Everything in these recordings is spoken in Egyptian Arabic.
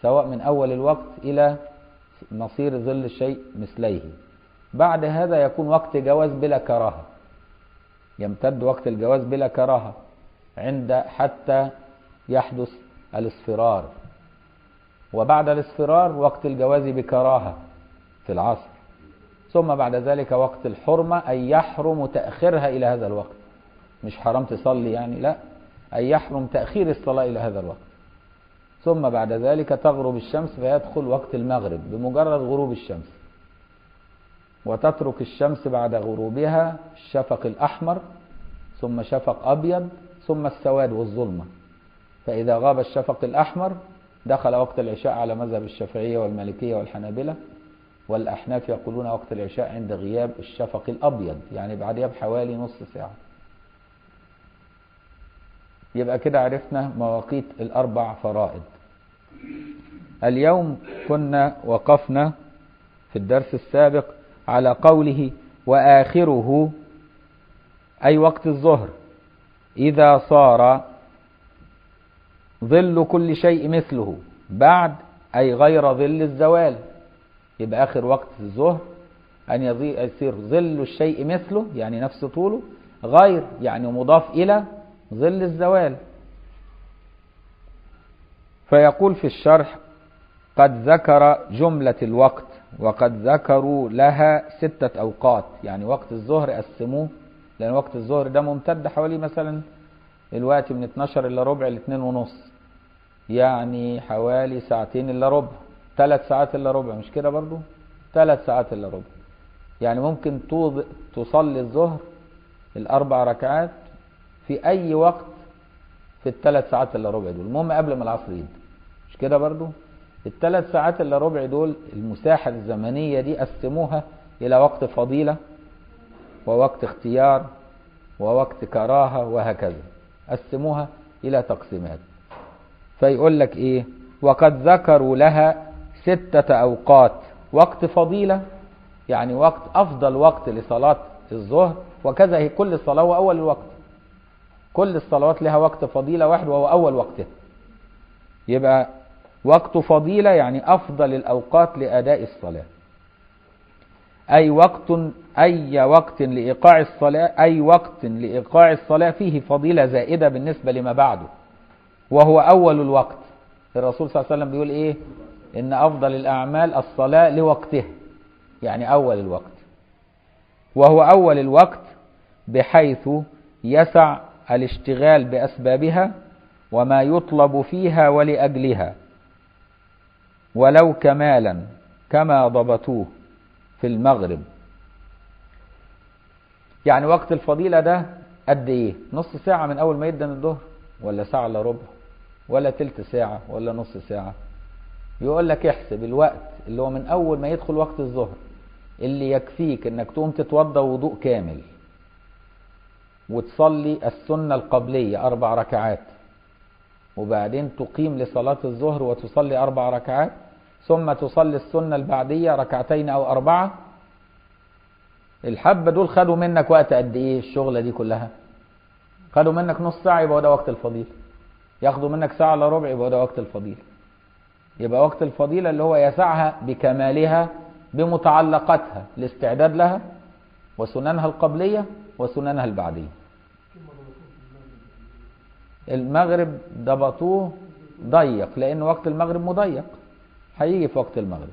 سواء من أول الوقت إلى مصير ظل الشيء مثليه بعد هذا يكون وقت جواز بلا كراهة يمتد وقت الجواز بلا كراهة عند حتى يحدث الاصفرار وبعد الاصفرار وقت الجواز بكراهة في العصر ثم بعد ذلك وقت الحرمة أي يحرم تأخيرها إلى هذا الوقت مش حرام تصلي يعني لا أي يحرم تأخير الصلاة إلى هذا الوقت ثم بعد ذلك تغرب الشمس فيدخل وقت المغرب بمجرد غروب الشمس وتترك الشمس بعد غروبها الشفق الأحمر ثم شفق أبيض ثم السواد والظلمة فإذا غاب الشفق الأحمر دخل وقت العشاء على مذهب الشافعية والمالكية والحنابلة والأحناف يقولون وقت العشاء عند غياب الشفق الأبيض يعني بعدها بحوالي نص ساعة يبقى كده عرفنا مواقيت الأربع فرائض اليوم كنا وقفنا في الدرس السابق على قوله وآخره أي وقت الظهر إذا صار ظل كل شيء مثله بعد أي غير ظل الزوال يبقى آخر وقت الظهر أن يصير ظل الشيء مثله يعني نفس طوله غير يعني مضاف إلى ظل الزوال فيقول في الشرح قد ذكر جملة الوقت وقد ذكروا لها ستة أوقات يعني وقت الظهر قسموه لأن وقت الظهر ده ممتد حوالي مثلا الوقت من 12 إلا ربع ل 2 ونص يعني حوالي ساعتين إلا ربع ثلاث ساعات إلا ربع مش كده برضو ثلاث ساعات إلا ربع يعني ممكن تصلي الظهر الأربع ركعات في أي وقت في الثلاث ساعات إلا ربع دول المهم قبل ما العصر يبدأ مش كده برضو الثلاث ساعات إلا ربع دول المساحة الزمنية دي قسموها إلى وقت فضيلة ووقت اختيار ووقت كراهة وهكذا قسموها إلى تقسيمات فيقول لك إيه وقد ذكروا لها ستة أوقات وقت فضيلة يعني وقت أفضل وقت لصلاة الظهر وكذا هي كل الصلاة هو أول الوقت كل الصلوات لها وقت فضيلة واحد وهو أول وقتها يبقى وقت فضيلة يعني أفضل الأوقات لأداء الصلاة أي وقت أي وقت لإيقاع الصلاة أي وقت لإيقاع الصلاة فيه فضيلة زائدة بالنسبة لما بعده وهو أول الوقت الرسول صلى الله عليه وسلم بيقول إيه إن أفضل الأعمال الصلاة لوقته يعني أول الوقت وهو أول الوقت بحيث يسع الاشتغال بأسبابها وما يطلب فيها ولأجلها ولو كمالا كما ضبطوه في المغرب يعني وقت الفضيلة ده قد ايه نص ساعة من اول ما يدن الظهر ولا ساعة الا ربع ولا تلت ساعة ولا نص ساعة يقول لك احسب الوقت اللي هو من اول ما يدخل وقت الظهر اللي يكفيك انك تقوم تتوضى وضوء كامل وتصلي السنة القبلية اربع ركعات وبعدين تقيم لصلاة الظهر وتصلي اربع ركعات ثم تصلي السنة البعدية ركعتين أو أربعة الحبة دول خدوا منك وقت قد إيه الشغلة دي كلها خدوا منك نص ساعة يبقى ده وقت الفضيلة ياخدوا منك ساعة إلا ربع يبقى ده وقت الفضيلة يبقى وقت الفضيلة اللي هو يسعها بكمالها بمتعلقاتها الاستعداد لها وسننها القبلية وسننها البعدية المغرب ضبطوه ضيق لأن وقت المغرب مضيق هيجي في وقت المغرب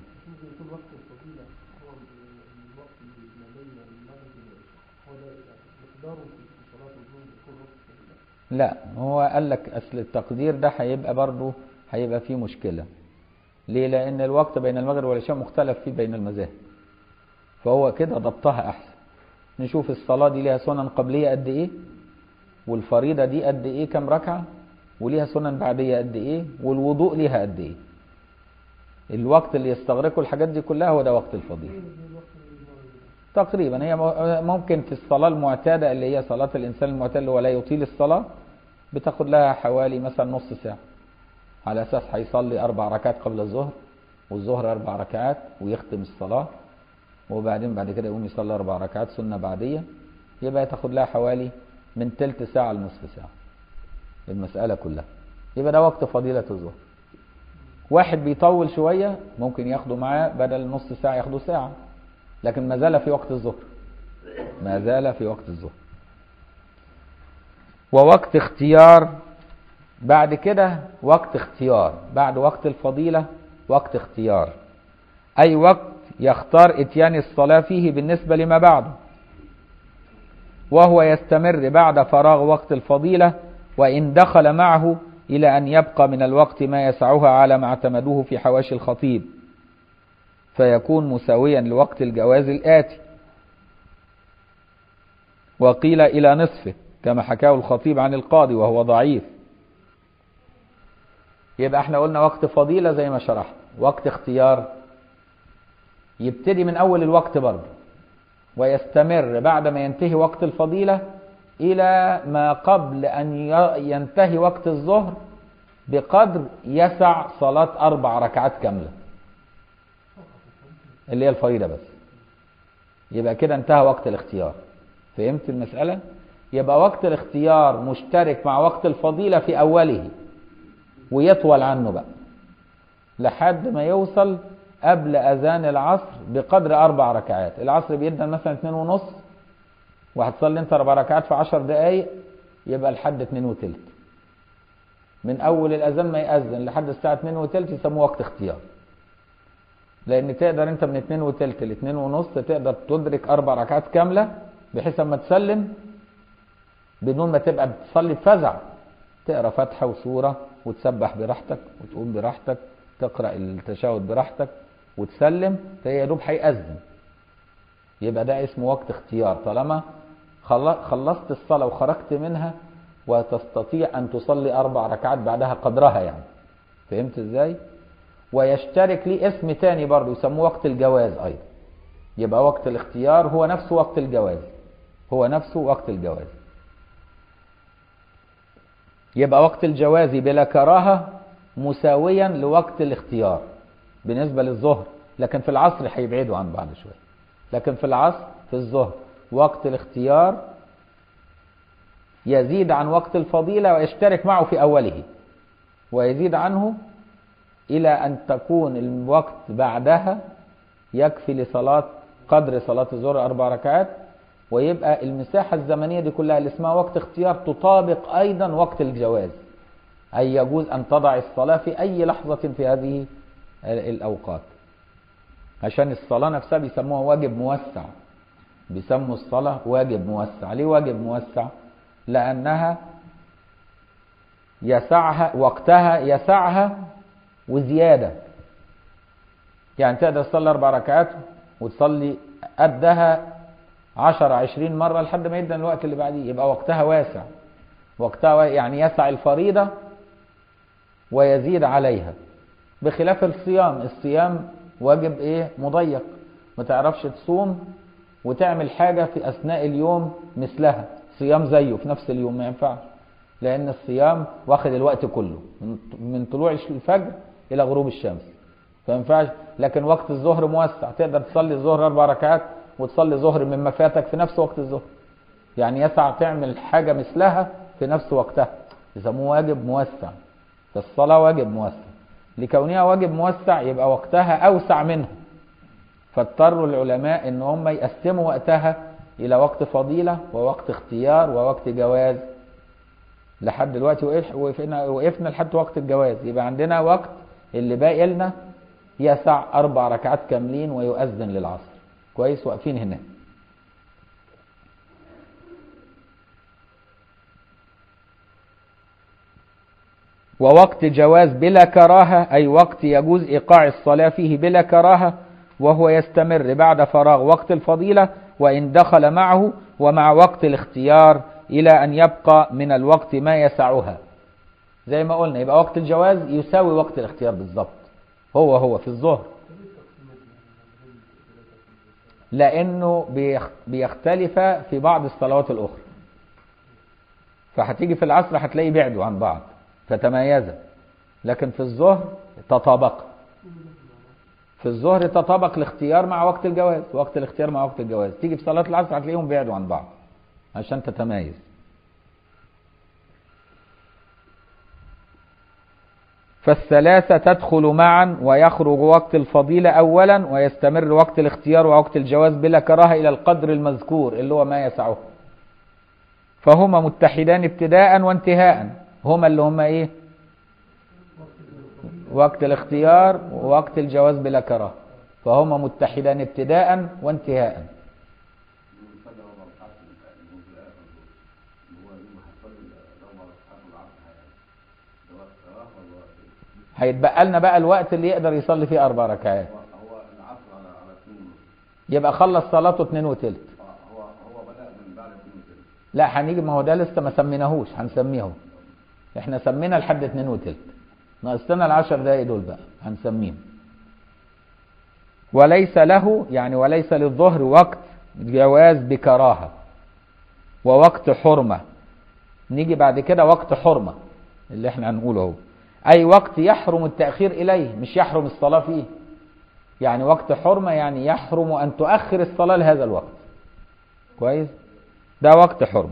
لا هو قال لك اصل التقدير ده هيبقى برضه هيبقى فيه مشكله ليه لان الوقت بين المغرب والعشاء مختلف فيه بين المذاهب فهو كده ضبطها احسن نشوف الصلاه دي ليها سنن قبليه قد ايه والفريضه دي قد ايه كام ركعه وليها سنن بعديه قد ايه والوضوء ليها قد ايه الوقت اللي يستغرقه الحاجات دي كلها هو ده وقت الفضيلة تقريبا هي ممكن في الصلاة المعتادة اللي هي صلاة الإنسان المعتاد اللي هو لا يطيل الصلاة بتاخد لها حوالي مثلا نص ساعة على أساس هيصلي أربع ركعات قبل الظهر والظهر أربع ركعات ويختم الصلاة وبعدين بعد كده يقوم يصلي أربع ركعات سنة بعدية يبقى تاخد لها حوالي من تلت ساعة لنصف ساعة المسألة كلها يبقى ده وقت فضيلة الظهر واحد بيطول شوية ممكن ياخده معاه بدل نص ساعة ياخده ساعة لكن ما زال في وقت الظهر ما زال في وقت الظهر ووقت اختيار بعد كده وقت اختيار بعد وقت الفضيلة وقت اختيار أي وقت يختار اتيان الصلاة فيه بالنسبة لما بعده وهو يستمر بعد فراغ وقت الفضيلة وإن دخل معه إلى أن يبقى من الوقت ما يسعها على ما اعتمدوه في حواشي الخطيب فيكون مساويا لوقت الجواز الآتي وقيل إلى نصفه كما حكاه الخطيب عن القاضي وهو ضعيف يبقى احنا قلنا وقت فضيلة زي ما شرحت وقت اختيار يبتدي من أول الوقت برضه ويستمر بعد ما ينتهي وقت الفضيلة إلى ما قبل أن ينتهي وقت الظهر بقدر يسع صلاة أربع ركعات كاملة اللي هي الفريضة بس يبقى كده انتهى وقت الاختيار فهمت المسألة؟ يبقى وقت الاختيار مشترك مع وقت الفضيلة في أوله ويطول عنه بقى لحد ما يوصل قبل أذان العصر بقدر أربع ركعات العصر بيدن مثلا اتنين ونص وهتصلي انت أربع ركعات في عشر دقايق يبقى لحد اتنين وتلت من أول الأذان ما يأذن لحد الساعة اتنين وتلت يسموه وقت اختيار لأن تقدر انت من اتنين وتلت لاتنين ونص تقدر تدرك أربع ركعات كاملة بحيث اما تسلم بدون ما تبقى بتصلي بفزع تقرا فاتحه وسوره وتسبح براحتك وتقوم براحتك تقرا التشهد براحتك وتسلم فهي يا دوب هيأذن يبقى ده اسمه وقت اختيار طالما خلصت الصلاه وخرجت منها وتستطيع ان تصلي اربع ركعات بعدها قدرها يعني فهمت ازاي ويشترك ليه اسم تاني برضه يسموه وقت الجواز ايضا يبقى وقت الاختيار هو نفسه وقت الجواز هو نفسه وقت الجواز يبقى وقت الجواز بلا كراهة مساويا لوقت الاختيار بالنسبة للظهر لكن في العصر هيبعدوا عن بعض شوية لكن في العصر في الظهر وقت الاختيار يزيد عن وقت الفضيلة ويشترك معه في أوله ويزيد عنه إلى أن تكون الوقت بعدها يكفي لصلاة قدر صلاة الظهر أربع ركعات ويبقى المساحة الزمنية دي كلها اللي اسمها وقت اختيار تطابق أيضا وقت الجواز أي يجوز أن تضع الصلاة في أي لحظة في هذه الأوقات عشان الصلاة نفسها بيسموها واجب موسع بيسموا الصلاة واجب موسع ليه واجب موسع لأنها يسعها وقتها يسعها وزيادة يعني تقدر تصلي أربع ركعات وتصلي قدها عشر عشرين مرة لحد ما يبدأ الوقت اللي بعديه يبقى وقتها واسع وقتها يعني يسع الفريضة ويزيد عليها بخلاف الصيام الصيام واجب ايه مضيق ما تعرفش تصوم وتعمل حاجة في أثناء اليوم مثلها صيام زيه في نفس اليوم ما ينفعش لأن الصيام واخد الوقت كله من طلوع الفجر إلى غروب الشمس فما ينفعش لكن وقت الظهر موسع تقدر تصلي الظهر أربع ركعات وتصلي ظهر مما فاتك في نفس وقت الظهر يعني يسع تعمل حاجة مثلها في نفس وقتها يسموه واجب موسع فالصلاة واجب موسع لكونها واجب موسع يبقى وقتها أوسع منه فاضطروا العلماء ان هم يقسموا وقتها الى وقت فضيلة ووقت اختيار ووقت جواز لحد دلوقتي وقفنا وقفنا لحد وقت الجواز يبقى عندنا وقت اللي باقي لنا يسع اربع ركعات كاملين ويؤذن للعصر كويس واقفين هنا ووقت جواز بلا كراهة أي وقت يجوز إيقاع الصلاة فيه بلا كراهة وهو يستمر بعد فراغ وقت الفضيلة وإن دخل معه ومع وقت الاختيار إلى أن يبقى من الوقت ما يسعها زي ما قلنا يبقى وقت الجواز يساوي وقت الاختيار بالظبط هو هو في الظهر لأنه بيختلف في بعض الصلوات الأخرى فهتيجي في العصر هتلاقي بعدوا عن بعض فتميزا لكن في الظهر تطابق في الظهر تطابق الاختيار مع وقت الجواز وقت الاختيار مع وقت الجواز تيجي في صلاة العصر هتلاقيهم بعدوا عن بعض عشان تتميز فالثلاثة تدخل معا ويخرج وقت الفضيلة أولا ويستمر وقت الاختيار ووقت الجواز بلا كراهة إلى القدر المذكور اللي هو ما يسعه فهما متحدان ابتداء وانتهاء هما اللي هما ايه وقت الاختيار ووقت الجواز بلا كراهة فهما متحدان ابتداء وانتهاء هيتبقى لنا بقى الوقت اللي يقدر يصلي فيه أربع ركعات هو العصر على على اثنين ونص يبقى خلص صلاته اتنين وتلت اه هو هو بدأ من بعد اثنين وثلث لا هنيجي ما هو ده لسه ما سميناهوش هنسميه اهو. احنا سمينا لحد اتنين وتلت ناقص لنا العشر دقايق دول بقى هنسميهم وليس له يعني وليس للظهر وقت جواز بكراهة ووقت حرمة نيجي بعد كده وقت حرمة اللي احنا هنقوله اهو اي وقت يحرم التأخير اليه مش يحرم الصلاة فيه يعني وقت حرمة يعني يحرم ان تؤخر الصلاة لهذا الوقت كويس ده وقت حرمة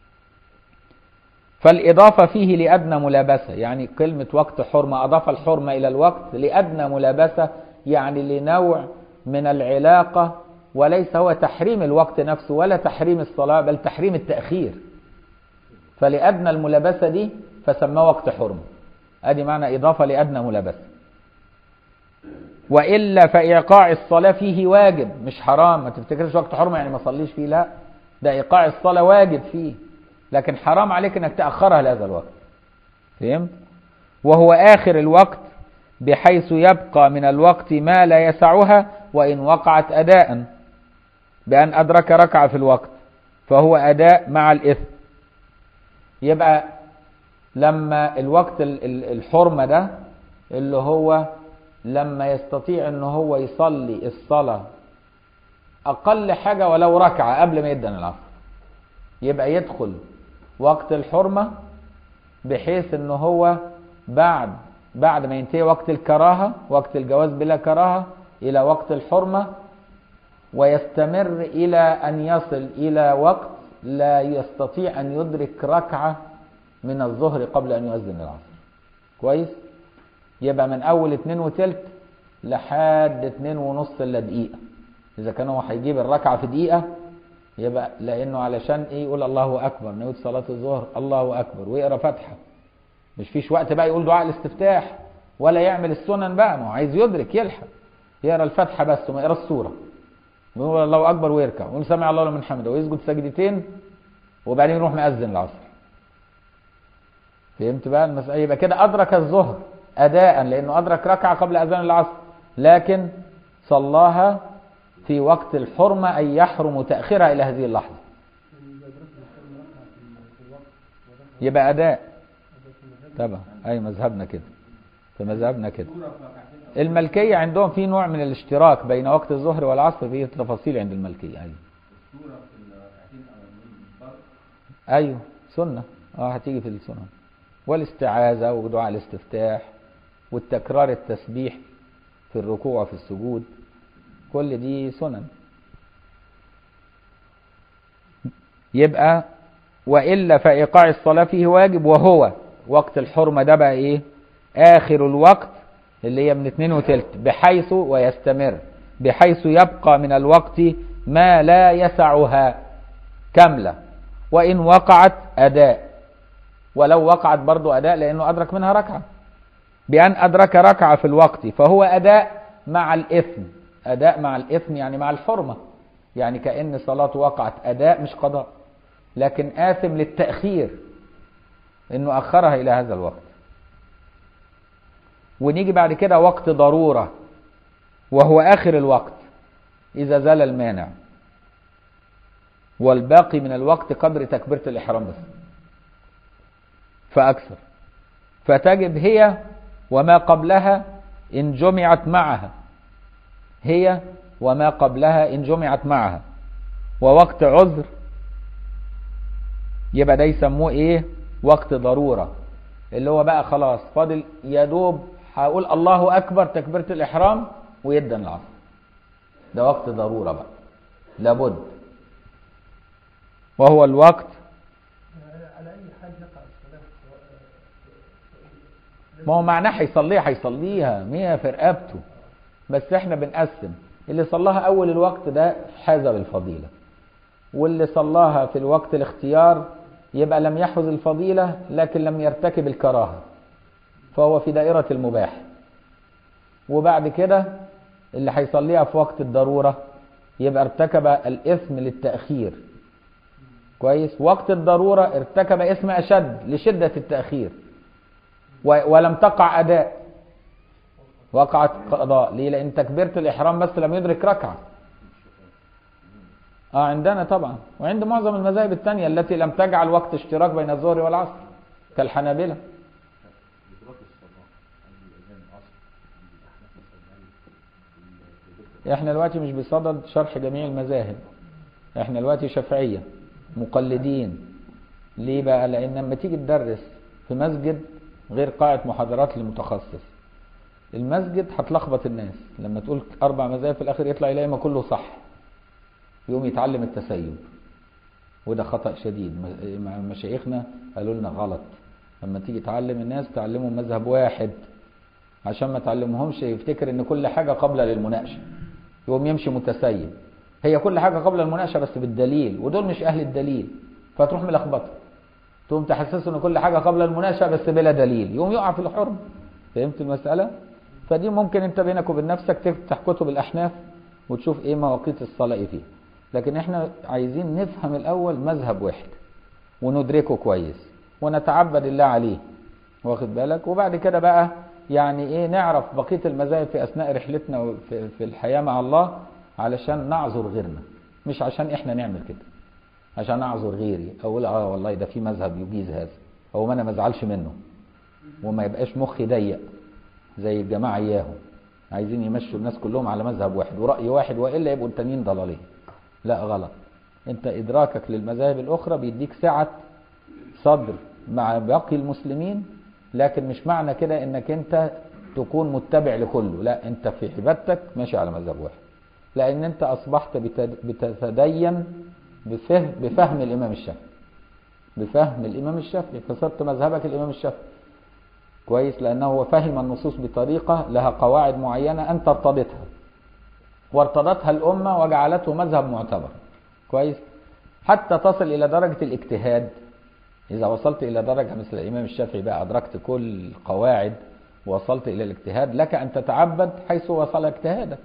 فالإضافة فيه لأدنى ملابسة يعني كلمة وقت حرمة أضاف الحرمة إلى الوقت لأدنى ملابسة يعني لنوع من العلاقة وليس هو تحريم الوقت نفسه ولا تحريم الصلاة بل تحريم التأخير فلأدنى الملابسة دي فسماه وقت حرمة ادي معنى إضافة لأدنى ملابسة وإلا فإيقاع الصلاة فيه واجب مش حرام ما تفتكرش وقت حرمة يعني ما صليش فيه لا ده إيقاع الصلاة واجب فيه لكن حرام عليك انك تأخرها لهذا الوقت فهمت وهو آخر الوقت بحيث يبقى من الوقت ما لا يسعها وإن وقعت أداء بأن أدرك ركعة في الوقت فهو أداء مع الإثم يبقى لما الوقت ال- ال- الحرمة ده اللي هو لما يستطيع ان هو يصلي الصلاة أقل حاجة ولو ركعة قبل ما يدن العصر يبقى يدخل وقت الحرمة بحيث ان هو بعد بعد ما ينتهي وقت الكراهة وقت الجواز بلا كراهة الى وقت الحرمة ويستمر الى ان يصل الى وقت لا يستطيع ان يدرك ركعة من الظهر قبل ان يؤذن العصر كويس يبقى من اول اتنين وتلت لحد اتنين ونص الا دقيقة اذا كان هو هيجيب الركعة في دقيقة يبقى لانه علشان ايه يقول الله اكبر نويت صلاه الظهر الله اكبر ويقرا فاتحه مش فيش وقت بقى يقول دعاء الاستفتاح ولا يعمل السنن بقى ما هو عايز يدرك يلحق يقرا الفاتحه بس وما يقرا السوره ويقول الله اكبر ويركع ويقول سمع الله لمن حمده ويسجد سجدتين وبعدين يروح مأذن العصر فهمت بقى المسألة يبقى كده أدرك الظهر أداء لأنه أدرك ركعة قبل أذان العصر لكن صلاها في وقت الحرمة أي يحرم تأخيرها إلى هذه اللحظة يبقى أداء طبعا أي مذهبنا كده في مذهبنا كده الملكية عندهم في نوع من الاشتراك بين وقت الظهر والعصر في تفاصيل عند الملكية أيوة الصورة في الركعتين الأولانيين مش فرق أيوة سنة اه هتيجي في السنن والاستعاذة ودعاء الاستفتاح والتكرار التسبيح في الركوع وفي السجود كل دي سنن يبقى وإلا فإيقاع الصلاة فيه واجب وهو وقت الحرمة ده بقى إيه آخر الوقت اللي هي من اتنين وتلت بحيث ويستمر بحيث يبقى من الوقت ما لا يسعها كاملة وإن وقعت أداء ولو وقعت برضو أداء لأنه أدرك منها ركعة بأن أدرك ركعة في الوقت فهو أداء مع الإثم أداء مع الإثم يعني مع الحرمة يعني كأن صلاته وقعت أداء مش قضاء لكن آثم للتأخير إنه أخرها إلى هذا الوقت ونيجي بعد كده وقت ضرورة وهو آخر الوقت إذا زال المانع والباقي من الوقت قدر تكبيرة الإحرام بس فأكثر فتجب هي وما قبلها إن جمعت معها هي وما قبلها إن جمعت معها ووقت عذر يبقى ده يسموه إيه وقت ضرورة اللي هو بقى خلاص فاضل يا دوب هقول الله أكبر تكبيرة الإحرام ويدن العصر ده وقت ضرورة بقى لابد وهو الوقت على اي حال يقع الصلاه سواء ما هو معناه هيصليها هيصليها مية في رقبته بس احنا بنقسم اللي صلاها اول الوقت ده حاز بالفضيله واللي صلاها في الوقت الاختيار يبقى لم يحوز الفضيله لكن لم يرتكب الكراهه فهو في دائره المباح وبعد كده اللي هيصليها في وقت الضروره يبقى ارتكب الاثم للتاخير كويس وقت الضروره ارتكب اثم اشد لشده التاخير و- ولم تقع اداء وقعت قضاء ليه لان تكبيره الاحرام بس لم يدرك ركعه اه عندنا طبعا وعند معظم المذاهب الثانيه التي لم تجعل وقت اشتراك بين الظهر والعصر كالحنابلة إدراك الصلاة عند الأذان العصر عند الأحناف مثلا هل احنا دلوقتي مش بصدد شرح جميع المذاهب احنا دلوقتي شافعيه مقلدين ليه بقى لان لما تيجي تدرس في مسجد غير قاعه محاضرات لمتخصص المسجد هتلخبط الناس لما تقول اربع مذاهب في الاخر يطلع يلاقي ما كله صح يقوم يتعلم التسيب وده خطا شديد م- مع مشايخنا قالوا لنا غلط لما تيجي تعلم الناس تعلمهم مذهب واحد عشان ما تعلمهمش يفتكر ان كل حاجه قابله للمناقشه يقوم يمشي متسيب هي كل حاجه قبل المناقشه بس بالدليل ودول مش اهل الدليل فتروح ملخبطه تقوم تحسسه ان كل حاجه قبل المناقشه بس بلا دليل يقوم يقع في الحرم فهمت المساله فدي ممكن انت بينك وبين نفسك تفتح كتب الاحناف وتشوف ايه مواقيت الصلاه ايه فيه لكن احنا عايزين نفهم الاول مذهب واحد وندركه كويس ونتعبد الله عليه واخد بالك وبعد كده بقى يعني ايه نعرف بقيه المذاهب في اثناء رحلتنا في, في الحياه مع الله علشان نعذر غيرنا مش عشان احنا نعمل كده عشان اعذر غيري اقول اه والله ده في مذهب يجيز هذا او ما انا ما ازعلش منه وما يبقاش مخي ضيق زي الجماعه اياهم عايزين يمشوا الناس كلهم على مذهب واحد وراي واحد والا يبقوا التانيين ضلالين لا غلط انت ادراكك للمذاهب الاخرى بيديك سعه صدر مع باقي المسلمين لكن مش معنى كده انك انت تكون متبع لكله لا انت في عبادتك ماشي على مذهب واحد لان انت اصبحت بتد- بتتدين بفهم, بفهم الامام الشافعي بفهم الامام الشافعي فصرت مذهبك الامام الشافعي كويس لانه هو فهم النصوص بطريقه لها قواعد معينه انت ارتضتها وارتضتها الامه وجعلته مذهب معتبر كويس حتى تصل الى درجه الاجتهاد اذا وصلت الى درجه مثل الامام الشافعي بقى ادركت كل القواعد وصلت الى الاجتهاد لك ان تتعبد حيث وصل اجتهادك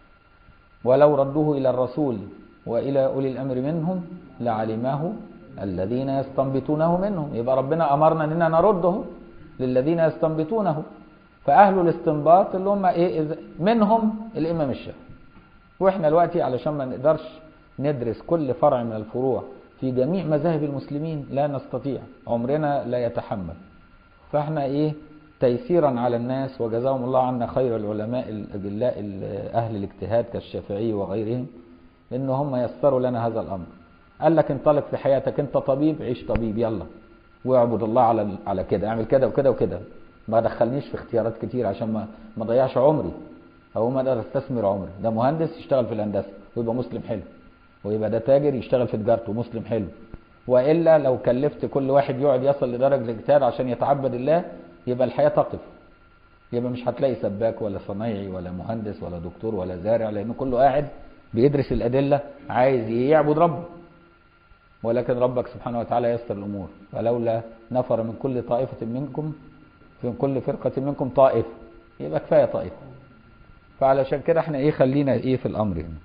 ولو ردوه الى الرسول والى اولي الامر منهم لعلمه الذين يستنبطونه منهم يبقى ربنا امرنا اننا نرده للذين يستنبطونه فاهل الاستنباط اللي هم ايه إذا- منهم الامام الشافعي واحنا دلوقتي علشان ما نقدرش ندرس كل فرع من الفروع في جميع مذاهب المسلمين لا نستطيع عمرنا لا يتحمل فاحنا ايه تيسيرا على الناس وجزاهم الله عنا خير العلماء الاجلاء ال- اهل الاجتهاد كالشافعي وغيرهم ان هم يسروا لنا هذا الامر قال لك انطلق في حياتك انت طبيب عيش طبيب يلا واعبد الله على على كده اعمل كده وكده وكده ما دخلنيش في اختيارات كتير عشان ما ما ضيعش عمري او ما اقدر استثمر عمري ده مهندس يشتغل في الهندسه ويبقى مسلم حلو ويبقى ده تاجر يشتغل في تجارته مسلم حلو والا لو كلفت كل واحد يقعد يصل لدرجه الاجتهاد عشان يتعبد الله يبقى الحياه تقف يبقى مش هتلاقي سباك ولا صنايعي ولا مهندس ولا دكتور ولا زارع لان كله قاعد بيدرس الادله عايز يعبد ربه ولكن ربك سبحانه وتعالى يسر الامور ولولا نفر من كل طائفه منكم في كل فرقه منكم طائفه يبقى كفايه طائفه فعلشان كده احنا ايه خلينا ايه في الامر هنا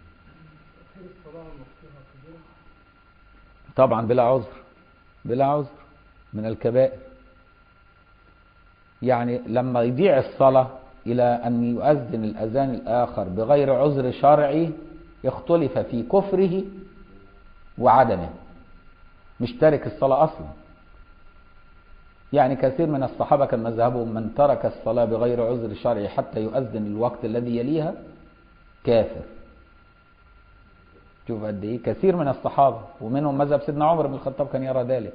طبعا بلا عذر بلا عذر من الكبائر يعني لما يضيع الصلاة إلى أن يؤذن الأذان الآخر بغير عذر شرعي اختلف في كفره وعدمه مش تارك الصلاة أصلا يعني كثير من الصحابة كان مذهبهم من ترك الصلاة بغير عذر شرعي حتى يؤذن الوقت الذي يليها كافر شوف قد ايه كثير من الصحابه ومنهم مذهب سيدنا عمر بن الخطاب كان يرى ذلك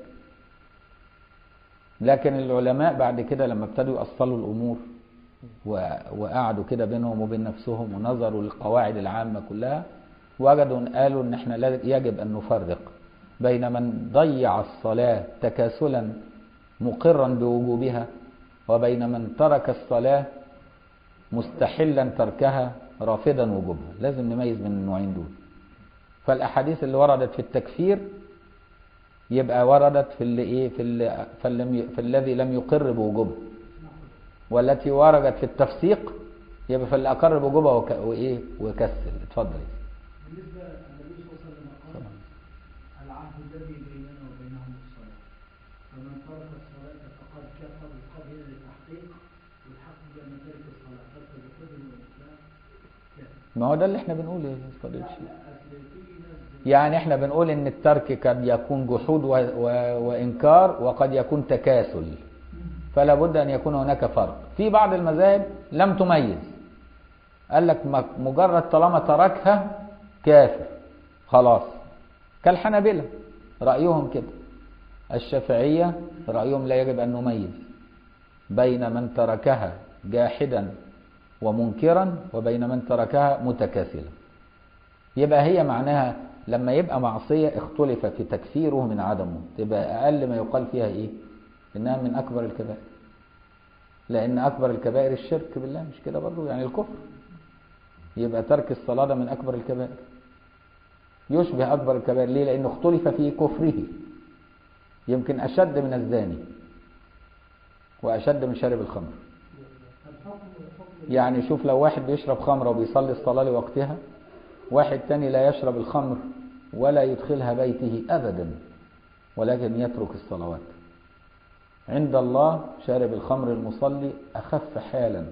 لكن العلماء بعد كده لما ابتدوا يأصلوا الامور و- وقعدوا كده بينهم وبين نفسهم ونظروا للقواعد العامه كلها وجدوا إن قالوا ان احنا لا- يجب ان نفرق بين من ضيع الصلاه تكاسلا مقرا بوجوبها وبين من ترك الصلاة مستحلا تركها رافضا وجوبها لازم نميز بين النوعين دول فالأحاديث اللي وردت في التكفير يبقى وردت في اللي ايه في اللي في, اللي في الذي لم يقر بوجوبها والتي وردت في التفسيق يبقى في اللي اقر بوجوبها وك... وايه وكسل اتفضل بالنسبة النبي صلى الله عليه وسلم قال العهد الذي بيننا وبينهم الصلاة فمن ترك الصلاة فقد كفر القول هنا للتحقيق والحق بأن ترك الصلاة ترك الكفر والإسلام كافر ما هو ده اللي احنا بنقوله يا فضيلة لا الشيخ لا أصل في ناس يعني احنا بنقول ان الترك قد يكون جحود و... و... وانكار وقد يكون تكاسل فلا بد ان يكون هناك فرق في بعض المذاهب لم تميز قال لك م- مجرد طالما تركها كافر خلاص كالحنابلة رأيهم كده الشافعية رأيهم لا يجب أن نميز بين من تركها جاحدا ومنكرا وبين من تركها متكاسلا يبقى هي معناها لما يبقى معصية اختلف في تكفيره من عدمه تبقى أقل ما يقال فيها إيه إنها من أكبر الكبائر لأن أكبر الكبائر الشرك بالله مش كده برضو يعني الكفر يبقى ترك الصلاة ده من أكبر الكبائر يشبه أكبر الكبائر ليه لأنه اختلف في كفره يمكن أشد من الزاني وأشد من شارب الخمر الحكم حكم يعني شوف لو واحد بيشرب خمرة وبيصلي الصلاة لوقتها واحد تاني لا يشرب الخمر ولا يدخلها بيته أبدا ولكن يترك الصلوات عند الله شارب الخمر المصلي أخف حالا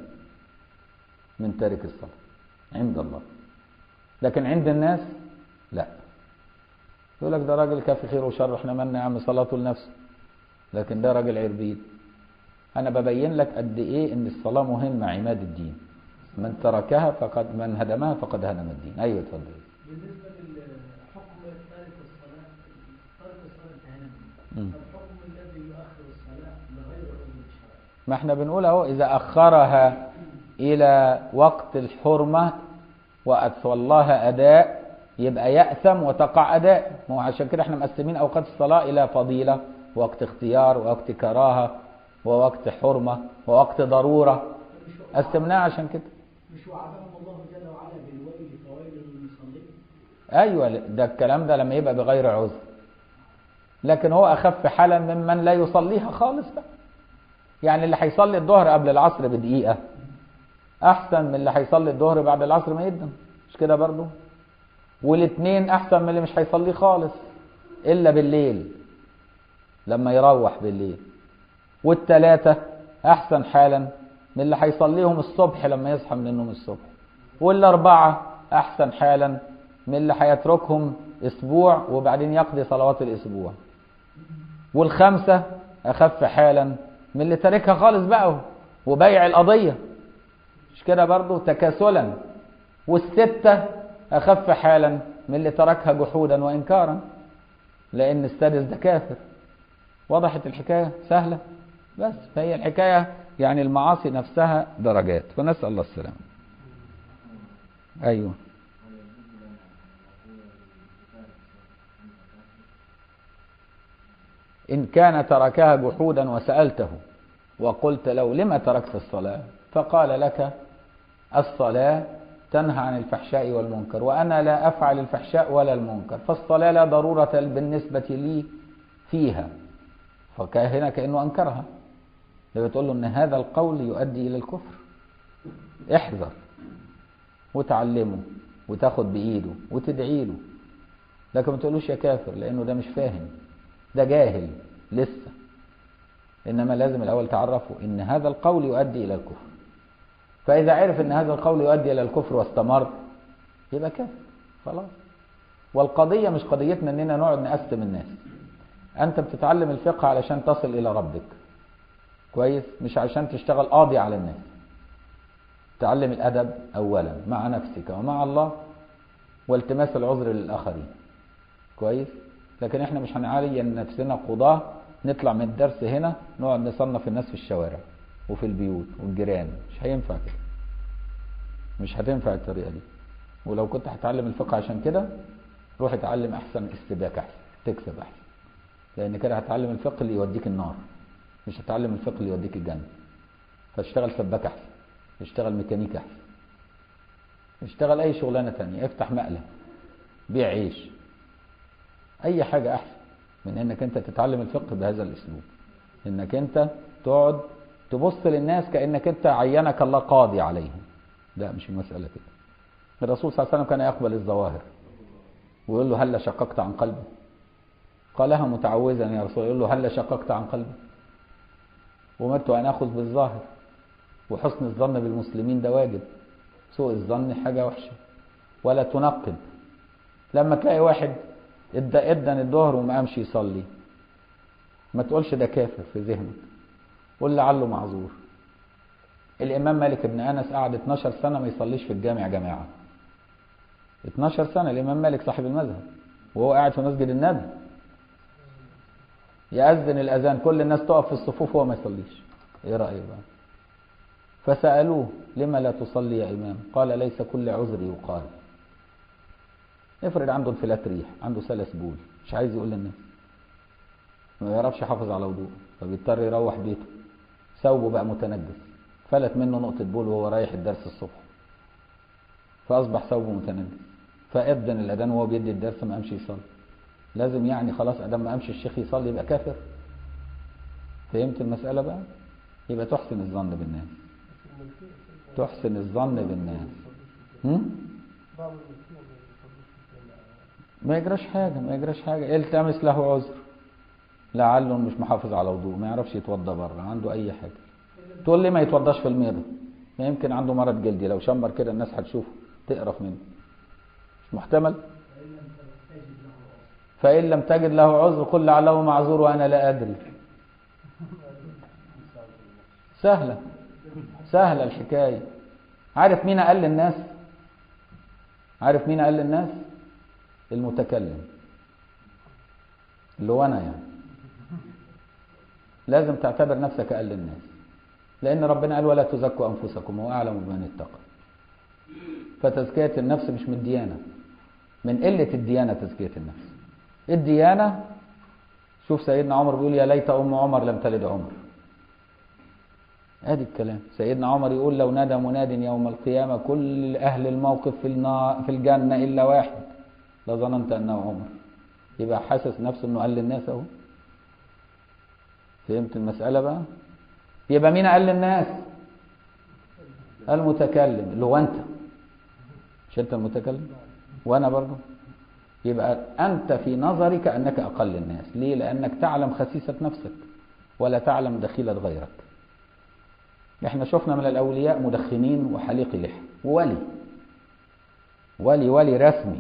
من تارك الصلاة عند الله لكن عند الناس لا يقول لك ده راجل كافي خير وشر احنا مالنا يا عم صلاته لنفسه لكن ده راجل عربيد انا ببين لك قد ايه ان الصلاه مهمه عماد الدين من تركها فقد من هدمها فقد هدم الدين ايوه اتفضل بالنسبة للحكم تارك الصلاة تارك الصلاة انتهينا مم. منه الحكم الذي يؤخر الصلاة لغير عذر الشرع ما احنا بنقول اهو اذا اخرها الى وقت الحرمه واصلاها اداء يبقى ياثم وتقع اداء ما هو عشان كده احنا مقسمين اوقات الصلاه الى فضيله وقت اختيار ووقت كراهه ووقت حرمه ووقت ضروره قسمناها عشان كده مش وعدهم الله جل وعلا بالويل فويل للمصلين ايوه ده الكلام ده لما يبقى بغير عذر لكن هو اخف حالا ممن لا يصليها خالص بقى يعني اللي هيصلي الظهر قبل العصر بدقيقه احسن من اللي هيصلي الظهر بعد العصر ما يدن مش كده برضو والاثنين احسن من اللي مش هيصليه خالص الا بالليل لما يروح بالليل والثلاثه احسن حالا من اللي هيصليهم الصبح لما يصحى من النوم الصبح والاربعه احسن حالا من اللي هيتركهم اسبوع وبعدين يقضي صلوات الاسبوع والخمسه اخف حالا من اللي تاركها خالص بقى وبيع القضيه مش كده برضه تكاسلا والستة أخف حالا من اللي تركها جحودا وإنكارا لأن السادس ده كافر وضحت الحكاية سهلة بس فهي الحكاية يعني المعاصي نفسها درجات فنسأل الله السلامة أيوه إن كان تركها جحودا وسألته وقلت له لما تركت الصلاة فقال لك الصلاة تنهى عن الفحشاء والمنكر وأنا لا أفعل الفحشاء ولا المنكر فالصلاة لا ضرورة بالنسبة لي فيها فهنا كأنه أنكرها لو تقول له أن هذا القول يؤدي إلى الكفر احذر وتعلمه وتاخد بإيده وتدعي له لكن ما تقولوش يا كافر لأنه ده مش فاهم ده جاهل لسه إنما لازم الأول تعرفه إن هذا القول يؤدي إلى الكفر فإذا عرف أن هذا القول يؤدي إلى الكفر واستمر يبقى كافر خلاص والقضية مش قضيتنا أننا نقعد نقسم الناس أنت بتتعلم الفقه علشان تصل إلى ربك كويس مش عشان تشتغل قاضي على الناس تعلم الأدب أولا مع نفسك ومع الله والتماس العذر للآخرين كويس لكن احنا مش هنعين نفسنا قضاة نطلع من الدرس هنا نقعد نصنف الناس في الشوارع وفي البيوت والجيران مش هينفع كده مش هتنفع الطريقة دي ولو كنت هتعلم الفقه عشان كده روح اتعلم احسن السباك احسن تكسب احسن لان كده هتعلم الفقه اللي يوديك النار مش هتعلم الفقه اللي يوديك الجنة فاشتغل سباك احسن اشتغل ميكانيك احسن اشتغل اي شغلانه تانية افتح مقلب بيع عيش اي حاجه احسن من انك انت تتعلم الفقه بهذا الاسلوب انك انت تقعد تبص للناس كانك انت عينك الله قاضي عليهم لا مش المساله كده الرسول صلى الله عليه وسلم كان يقبل الظواهر ويقول له هل شققت عن قلبي قالها متعوذا يا رسول الله يقول له هل شققت عن قلبي أمرت أن أخذ بالظاهر وحسن الظن بالمسلمين ده واجب سوء الظن حاجة وحشة ولا تنقب لما تلاقي واحد ادى ادن الظهر وما قامش يصلي ما تقولش ده كافر في ذهنك قول لعله معذور الإمام مالك بن أنس قعد 12 سنة ما يصليش في الجامع جماعة 12 سنة الإمام مالك صاحب المذهب وهو قاعد في مسجد النبي يأذن الأذان كل الناس تقف في الصفوف وهو ما يصليش إيه رأيك بقى فسألوه لما لا تصلي يا إمام قال ليس كل عذر يقال افرض عنده انفلات ريح عنده سلس بول مش عايز يقول للناس ما يعرفش يحافظ على وضوءه فبيضطر يروح بيته ثوبه بقى متنجس فلت منه نقطة بول وهو رايح الدرس الصبح فأصبح ثوبه متنجس فأذن الأذان وهو بيدي الدرس ما قامش يصلي لازم يعني خلاص ادام ما قامش الشيخ يصلي يبقى كافر فهمت المسألة بقى يبقى تحسن الظن بالناس تحسن الظن بالناس هم؟ ما يجراش حاجة ما يجراش حاجة التمس له عذر لعله مش محافظ على وضوء ما يعرفش يتوضى بره عنده اي حاجة تقول لي ما يتوضاش في الميضة ما يمكن عنده مرض جلدي لو شمر كده الناس هتشوفه تقرف منه مش محتمل فإن لم تجد له عذر قل لعله معذور وأنا لا أدري سهلة سهلة الحكاية عارف مين أقل الناس عارف مين أقل الناس المتكلم اللي هو أنا يعني لازم تعتبر نفسك أقل الناس لأن ربنا قال ولا تزكوا أنفسكم هو أعلم بمن اتقى فتزكية النفس مش من الديانة من قلة الديانة تزكية النفس الديانة شوف سيدنا عمر بيقول يا ليت أم عمر لم تلد عمر ادي الكلام سيدنا عمر يقول لو نادى مناد يوم القيامة كل أهل الموقف في النار في الجنة إلا واحد لظننت أنه عمر يبقى حاسس نفسه أنه قال للناس أهو فهمت المسألة بقى يبقى مين قال للناس المتكلم اللي هو أنت مش أنت المتكلم وأنا برضه يبقى أنت في نظرك أنك أقل الناس ليه لأنك تعلم خسيسة نفسك ولا تعلم دخيلة غيرك احنا شفنا من الأولياء مدخنين وحليق لحى وولي ولي ولي رسمي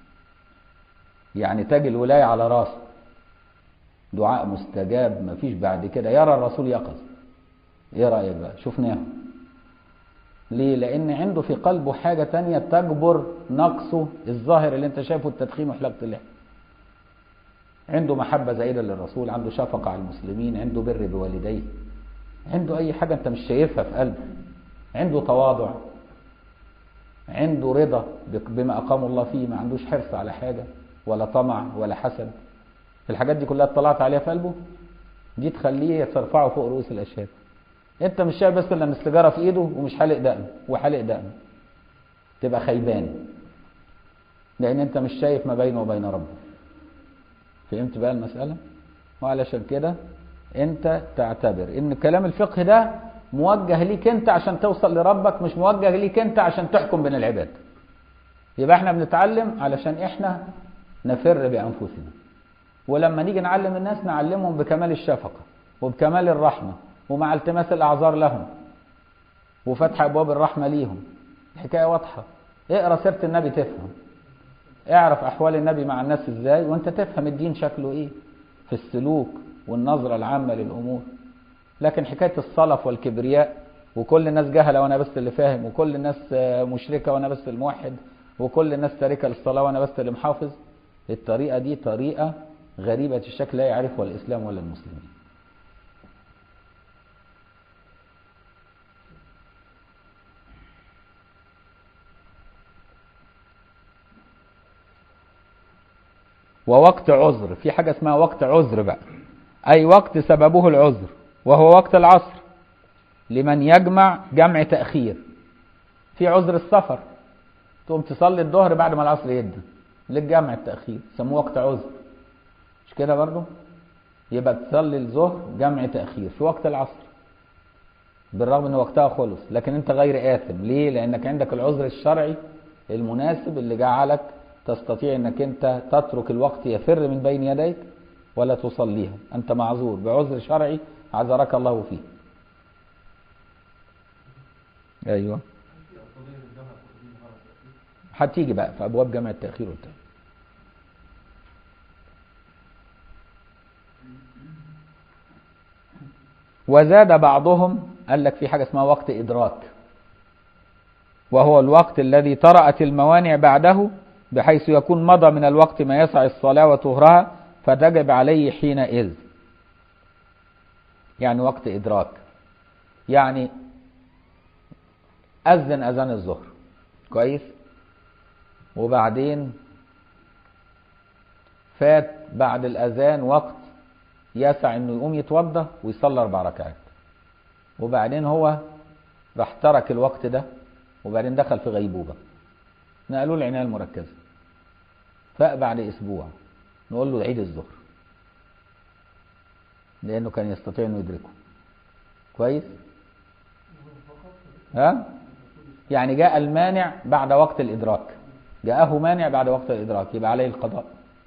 يعني تاج الولاية على راسه دعاء مستجاب ما فيش بعد كده يرى الرسول يقظ ايه رأيك بقى شفناه ليه لان عنده في قلبه حاجة تانية تجبر نقصه الظاهر اللي انت شايفه التدخين وحلاقة اللحى عنده محبة زائدة للرسول عنده شفقة على المسلمين عنده بر بوالديه عنده اي حاجة انت مش شايفها في قلبه عنده تواضع عنده رضا بما اقام الله فيه ما عندوش حرص على حاجة ولا طمع ولا حسد الحاجات دي كلها اطلعت عليها في قلبه دي تخليه ترفعه فوق رؤوس الاشهاد انت مش شايف بس ان السيجاره في ايده ومش حالق دقنه وحالق دقنه تبقى خيبان لان انت مش شايف ما بينه وبين ربه فهمت بقى المساله وعلشان كده انت تعتبر ان كلام الفقه ده موجه ليك انت عشان توصل لربك مش موجه ليك انت عشان تحكم بين العباد يبقى احنا بنتعلم علشان احنا نفر بانفسنا ولما نيجي نعلم الناس نعلمهم بكمال الشفقه وبكمال الرحمه ومع التماس الاعذار لهم وفتح ابواب الرحمه ليهم الحكايه واضحه اقرا سيره النبي تفهم اعرف احوال النبي مع الناس ازاي وانت تفهم الدين شكله ايه في السلوك والنظره العامه للامور لكن حكايه الصلف والكبرياء وكل الناس جهله وانا بس اللي فاهم وكل الناس مشركه وانا بس الموحد وكل الناس تاركه للصلاه وانا بس اللي محافظ الطريقه دي طريقه غريبه الشكل لا يعرفها الاسلام ولا المسلمين ووقت عذر في حاجة اسمها وقت عذر بقى أي وقت سببه العذر وهو وقت العصر لمن يجمع جمع تأخير في عذر السفر تقوم تصلي الظهر بعد ما العصر يدي للجمع التأخير سموه وقت عذر مش كده برضو يبقى تصلي الظهر جمع تأخير في وقت العصر بالرغم ان وقتها خلص لكن انت غير آثم ليه لانك عندك العذر الشرعي المناسب اللي جعلك تستطيع انك انت تترك الوقت يفر من بين يديك ولا تصليها انت معذور بعذر شرعي عذرك الله فيه ايوه هتيجي بقى في ابواب جمع التاخير والتأخير وزاد بعضهم قال لك في حاجه اسمها وقت ادراك وهو الوقت الذي طرأت الموانع بعده بحيث يكون مضى من الوقت ما يسع الصلاة وطهرها فتجب عليه حينئذ يعني وقت إدراك يعني أذن أذان الظهر كويس وبعدين فات بعد الأذان وقت يسع إنه يقوم يتوضى ويصلي أربع ركعات وبعدين هو راح ترك الوقت ده وبعدين دخل في غيبوبة نقلوا له العناية المركزة فاق بعد أسبوع نقول له عيد الظهر لأنه كان يستطيع أنه يدركه كويس ها يعني جاء المانع بعد وقت الإدراك جاءه مانع بعد وقت الإدراك يبقى عليه القضاء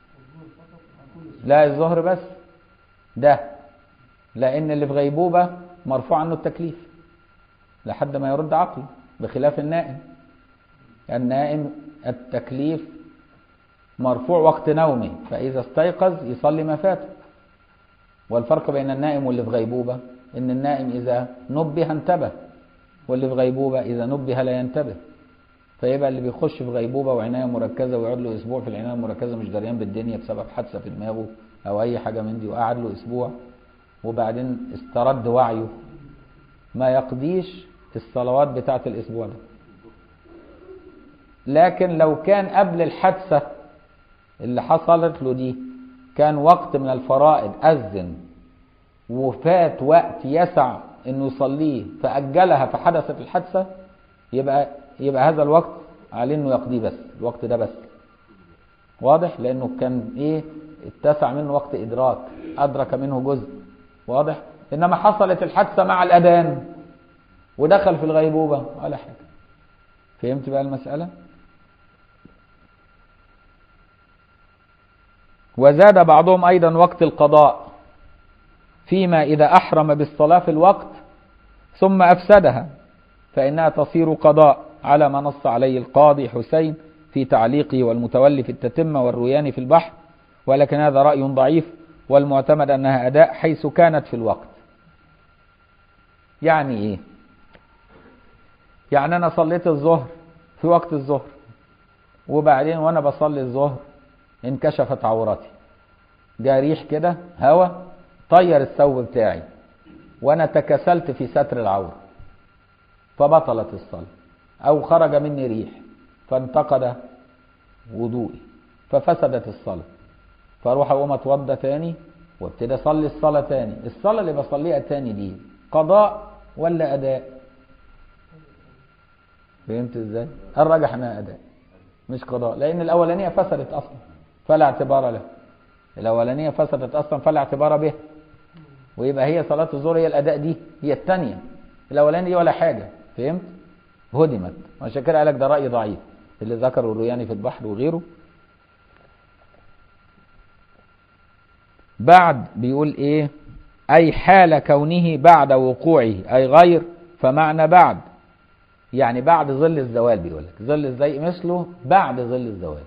لا الظهر بس ده لأن اللي في غيبوبة مرفوع عنه التكليف لحد ما يرد عقله بخلاف النائم النائم التكليف مرفوع وقت نومه فإذا استيقظ يصلي ما فاته والفرق بين النائم واللي في غيبوبة إن النائم إذا نبه انتبه واللي في غيبوبة إذا نبه لا ينتبه فيبقى اللي بيخش في غيبوبة وعناية مركزة ويقعد له أسبوع في العناية المركزة مش دريان بالدنيا بسبب حادثة في دماغه أو أي حاجة من دي وقعد له أسبوع وبعدين استرد وعيه ما يقضيش الصلوات بتاعة الأسبوع ده لكن لو كان قبل الحادثة اللي حصلت له دي كان وقت من الفرائض أذن وفات وقت يسع انه يصليه فأجلها فحدثت الحادثة يبقى يبقى هذا الوقت عليه انه يقضيه بس الوقت ده بس واضح لانه كان ايه اتسع منه وقت ادراك ادرك منه جزء واضح انما حصلت الحادثة مع الاذان ودخل في الغيبوبة ولا حاجة فهمت بقى المسألة وزاد بعضهم أيضا وقت القضاء فيما إذا أحرم بالصلاة في الوقت ثم أفسدها فإنها تصير قضاء على ما نص عليه القاضي حسين في تعليقه والمتولي في التتمة والرويان في البحر ولكن هذا رأي ضعيف والمعتمد أنها أداء حيث كانت في الوقت يعني إيه يعني أنا صليت الظهر في وقت الظهر وبعدين وأنا بصلي الظهر انكشفت عورتي جاء ريح كده هوا طير الثوب بتاعي وانا تكسلت في ستر العورة فبطلت الصلاة او خرج مني ريح فانتقد وضوئي ففسدت الصلاة فاروح اقوم اتوضى تاني وابتدي اصلي الصلاة تاني الصلاة اللي بصليها تاني دي قضاء ولا اداء فهمت ازاي الراجح انها اداء مش قضاء لان الاولانيه فسدت اصلا فلا اعتبار له الاولانيه فسدت اصلا فلا اعتبار بها ويبقى هي صلاه الظهر هي الاداء دي هي الثانيه الاولانيه دي ولا حاجه فهمت هدمت عشان كده قال لك ده راي ضعيف اللي ذكره الروياني في البحر وغيره بعد بيقول ايه اي حال كونه بعد وقوعه اي غير فمعنى بعد يعني بعد ظل الزوال بيقول لك ظل ازاي مثله بعد ظل الزوال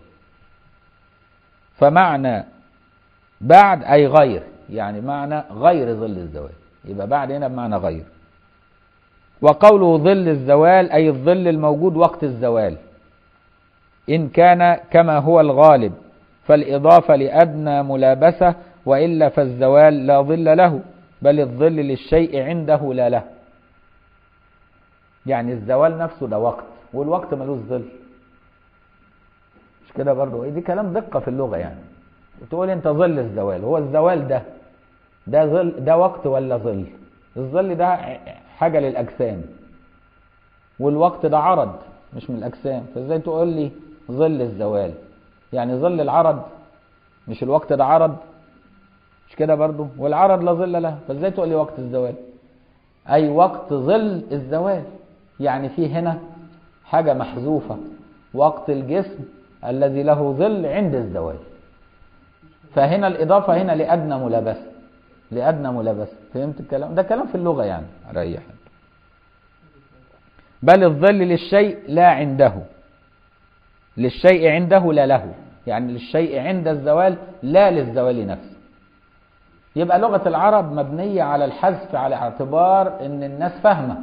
فمعنى بعد أي غير يعني معنى غير ظل الزوال يبقى بعد هنا بمعنى غير وقوله ظل الزوال أي الظل الموجود وقت الزوال إن كان كما هو الغالب فالإضافة لأدنى ملابسة وإلا فالزوال لا ظل له بل الظل للشيء عنده لا له يعني الزوال نفسه ده وقت والوقت ملوش ظل مش كده برضه دي كلام دقة في اللغة يعني تقول انت ظل الزوال هو الزوال ده ده ظل ده وقت ولا ظل الظل ده حاجة للأجسام والوقت ده عرض مش من الأجسام فازاي تقول لي ظل الزوال يعني ظل العرض مش الوقت ده عرض مش كده برضو والعرض لا ظل له فازاي تقول لي وقت الزوال أي وقت ظل الزوال يعني في هنا حاجة محذوفة وقت الجسم الذي له ظل عند الزوال فهنا الإضافة هنا لأدنى ملابسة لأدنى ملابسة فهمت الكلام ده كلام في اللغة يعني ريح بل الظل للشيء لا عنده للشيء عنده لا له يعني للشيء عند الزوال لا للزوال نفسه يبقى لغة العرب مبنية على الحذف على اعتبار ان الناس فاهمة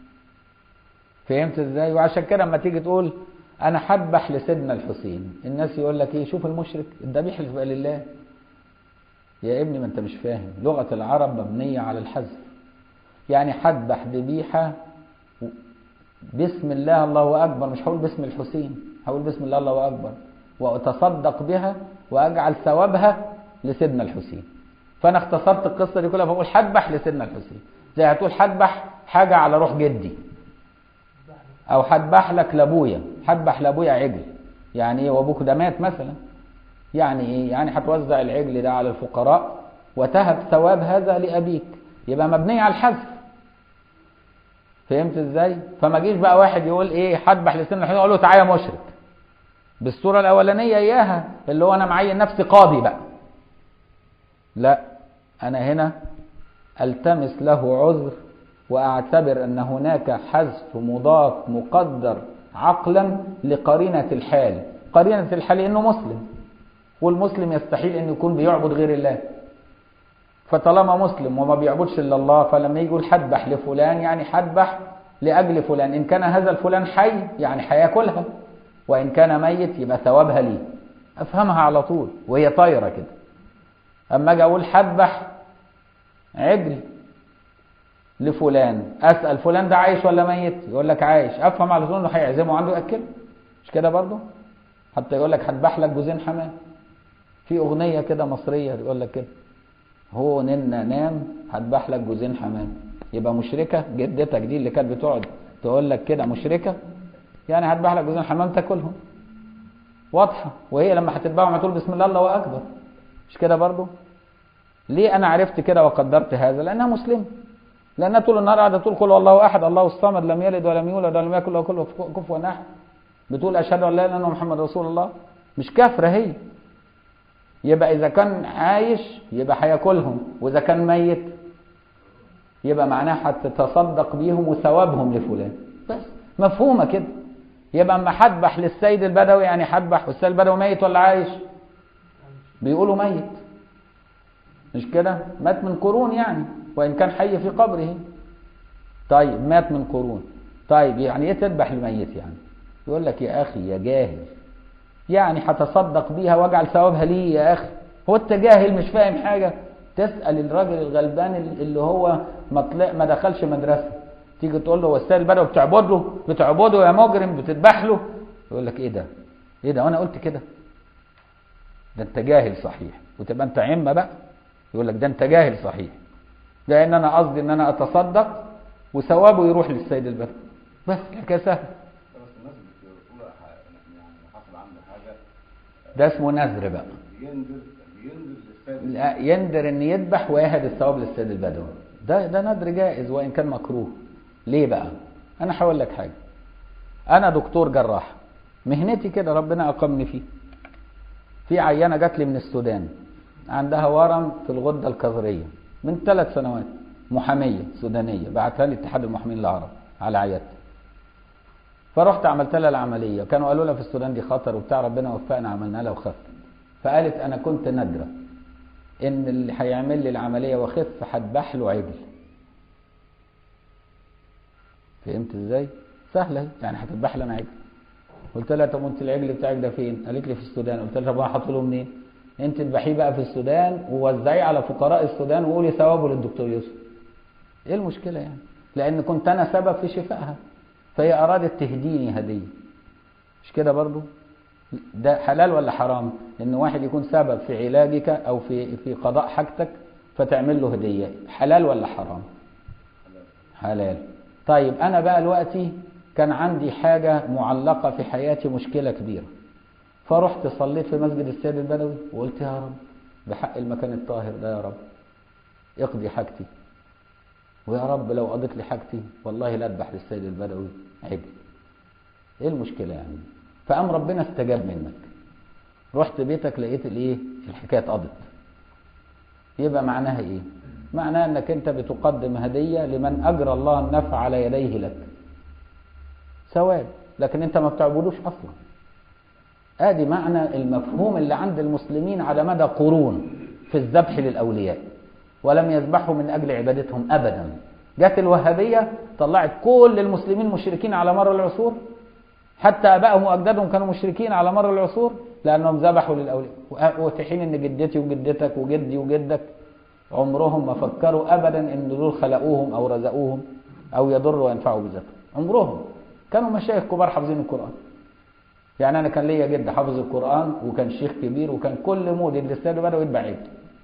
فهمت ازاي وعشان كده لما تيجي تقول انا حدبح لسيدنا الحسين الناس يقول لك ايه شوف المشرك الذبيح اللي لله يا ابني ما انت مش فاهم لغة العرب مبنية على الحذف يعني حدبح ذبيحة بسم الله الله أكبر مش هقول باسم الحسين هقول بسم الله الله أكبر وأتصدق بها وأجعل ثوابها لسيدنا الحسين فأنا اختصرت القصة دي كلها فأقول حدبح لسيدنا الحسين زي هتقول حدبح حاجة على روح جدي أو حدبح لك لأبويا حدبح لأبويا عجل يعني إيه وأبوك ده مات مثلا يعني إيه يعني هتوزع العجل ده على الفقراء وتهب ثواب هذا لأبيك يبقى مبنية على الحذف فهمت ازاي فما جيش بقى واحد يقول ايه حدبح لسن الحسين اقول له تعالى مشرك بالصوره الاولانيه اياها اللي هو انا معين نفسي قاضي بقى لا انا هنا التمس له عذر واعتبر ان هناك حذف مضاف مقدر عقلا لقرينه الحال قرينه الحال انه مسلم والمسلم يستحيل ان يكون بيعبد غير الله فطالما مسلم وما بيعبدش الا الله فلما يجي يقول حدبح لفلان يعني حدبح لاجل فلان ان كان هذا الفلان حي يعني هياكلها وان كان ميت يبقى ثوابها ليه افهمها على طول وهي طايره كده اما اجي اقول حدبح عجل لفلان اسال فلان ده عايش ولا ميت يقول لك عايش افهم على طول انه هيعزمه عنده ياكله مش كده برضه حتى يقول لك هذبح لك جوزين حمام في اغنيه كده مصريه يقول لك كده هو ننا نام هذبح لك جوزين حمام يبقى مشركه جدتك دي اللي كانت بتقعد تقول لك كده مشركه يعني هذبح لك جوزين حمام تاكلهم واضحه وهي لما هتتبعهم هتقول بسم الله الله اكبر مش كده برضه ليه انا عرفت كده وقدرت هذا لانها مسلمه لانها طول النهار قاعده تقول قل الله احد الله الصمد لم يلد ولم يولد ولم يكن له كفوا احد بتقول اشهد ان لا اله الا الله محمد رسول الله مش كافره هي يبقى اذا كان عايش يبقى هياكلهم واذا كان ميت يبقى معناها هتتصدق بيهم وثوابهم لفلان بس مفهومه كده يبقى اما هذبح للسيد البدوي يعني هذبح والسيد البدوي ميت ولا عايش بيقولوا ميت مش كده مات من قرون يعني وان كان حي في قبره طيب مات من قرون طيب يعني ايه تذبح الميت يعني يقول لك يا اخي يا جاهل يعني هتصدق بيها واجعل ثوابها ليه يا اخي هو انت جاهل مش فاهم حاجه تسال الراجل الغلبان اللي هو ما طلع ما دخلش مدرسه تيجي تقول له هو السيد البدوي بتعبد له بتعبده يا مجرم بتذبح له يقول لك ايه ده ايه ده وانا قلت كده ده انت جاهل صحيح وتبقى انت عمه بقى يقول لك ده انت جاهل صحيح لان انا قصدي ان انا اتصدق وثوابه يروح للسيد البدوي بس الحكايه سهله بس الناس بتقول يعني حصل عنده حاجه ده اسمه نذر بقى بينذر بينذر للسيد لا يندر ان يذبح ويهد الثواب للسيد البدوي ده ده نذر جائز وان كان مكروه ليه بقى انا هقول لك حاجه انا دكتور جراح مهنتي كده ربنا اقامني فيه في عيانه جات لي من السودان عندها ورم في الغده الكظريه من ثلاث سنوات محاميه سودانيه بعتها لي اتحاد المحامين العرب على عيادتي فرحت عملت لها العمليه كانوا قالوا لها في السودان دي خطر وبتاع ربنا وفقنا عملنا لها وخفت فقالت انا كنت نادره ان اللي هيعمل لي العمليه واخف هذبح له عجل فهمت ازاي سهله اهي. يعني هتذبح لي انا عجل قلت لها طب انت العجل بتاعك ده فين قالت لي في السودان قلت لها طب انا هحط له منين انت تذبحيه بقى في السودان ووزعيه على فقراء السودان وقولي ثوابه للدكتور يوسف ايه المشكله يعني لان كنت انا سبب في شفائها فهي ارادت تهديني هديه مش كده برضو ده حلال ولا حرام ان واحد يكون سبب في علاجك او في في قضاء حاجتك فتعمل له هديه حلال ولا حرام حلال طيب انا بقى دلوقتي كان عندي حاجة معلقة في حياتي مشكلة كبيرة فرحت صليت في مسجد السيد البدوي وقلت يا رب بحق المكان الطاهر ده يا رب اقضي حاجتي ويا رب لو قضيت لي حاجتي والله لا اذبح للسيد البدوي عجل ايه المشكلة يعني فقام ربنا استجاب منك رحت بيتك لقيت الايه الحكاية اتقضت يبقى معناها ايه معناها انك انت بتقدم هدية لمن اجرى الله النفع على يديه لك ثواب لكن انت ما بتعبدوش اصلا ادي معنى المفهوم اللي عند المسلمين على مدى قرون في الذبح للاولياء ولم يذبحوا من اجل عبادتهم ابدا جت الوهابيه طلعت كل المسلمين مشركين على مر العصور حتى ابائهم واجدادهم كانوا مشركين على مر العصور لانهم ذبحوا للاولياء وفي حين ان جدتي وجدتك وجدي وجدك عمرهم ما فكروا ابدا ان دول خلقوهم او رزقوهم او يضروا وينفعوا بذاتهم عمرهم كانوا مشايخ كبار حافظين القران يعني انا كان ليا جد حافظ القران وكان شيخ كبير وكان كل مولد للسيد البدوي يتبع عيد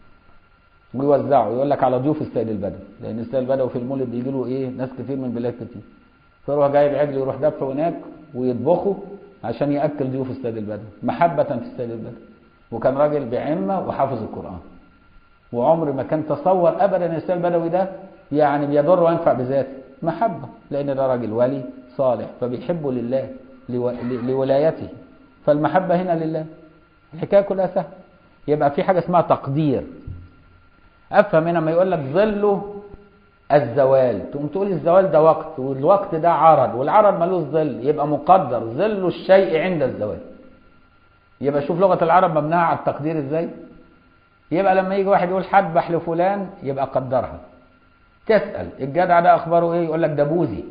ويوزعوا يقول لك على ضيوف السيد البدوي لان السيد البدوي في المولد بيجي له ايه ناس كتير من بلاد كتير فيروح جايب عجل يروح دفعه هناك ويطبخه عشان ياكل ضيوف السيد البدوي محبه في السيد البدوي وكان راجل بعمه وحافظ القران وعمر ما كان تصور ابدا ان السيد البدوي ده يعني بيضر وينفع بذاته محبه لان ده راجل ولي صالح فبيحبه لله لو... لولايته فالمحبه هنا لله الحكايه كلها سهله يبقى في حاجه اسمها تقدير افهم هنا ما يقول لك ظله الزوال تقوم تقول الزوال ده وقت والوقت ده عرض والعرض ملوش ظل يبقى مقدر ظل الشيء عند الزوال يبقى شوف لغه العرب مبنيه على التقدير ازاي يبقى لما يجي واحد يقول حدبح لفلان يبقى قدرها تسال الجدع ده اخباره ايه يقول لك ده بوذي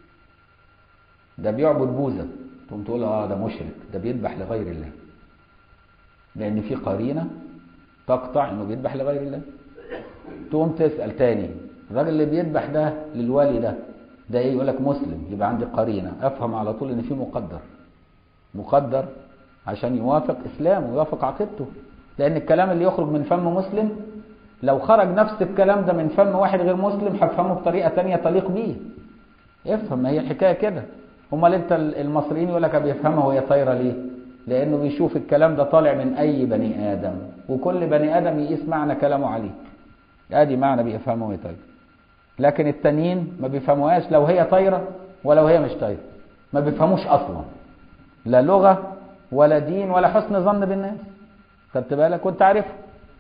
ده بيعبد بوذا تقوم تقول اه ده مشرك ده بيذبح لغير الله لان في قرينه تقطع انه بيذبح لغير الله تقوم تسال تاني الراجل اللي بيذبح ده للوالي ده ده ايه يقول لك مسلم يبقى عندي قرينه افهم على طول ان في مقدر مقدر عشان يوافق اسلامه ويوافق عقيدته لان الكلام اللي يخرج من فم مسلم لو خرج نفس الكلام ده من فم واحد غير مسلم هفهمه بطريقه تانية تليق بيه افهم ما هي الحكايه كده امال انت المصريين يقول لك بيفهمها وهي طايره ليه لانه بيشوف الكلام ده طالع من اي بني ادم وكل بني ادم يقيس معنى كلامه عليه ادي معنى بيفهمه وهي طايره لكن التانيين ما بيفهموهاش لو هي طايره ولو هي مش طايره ما بيفهموش اصلا لا لغه ولا دين ولا حسن ظن بالناس خدت بالك وانت عارفه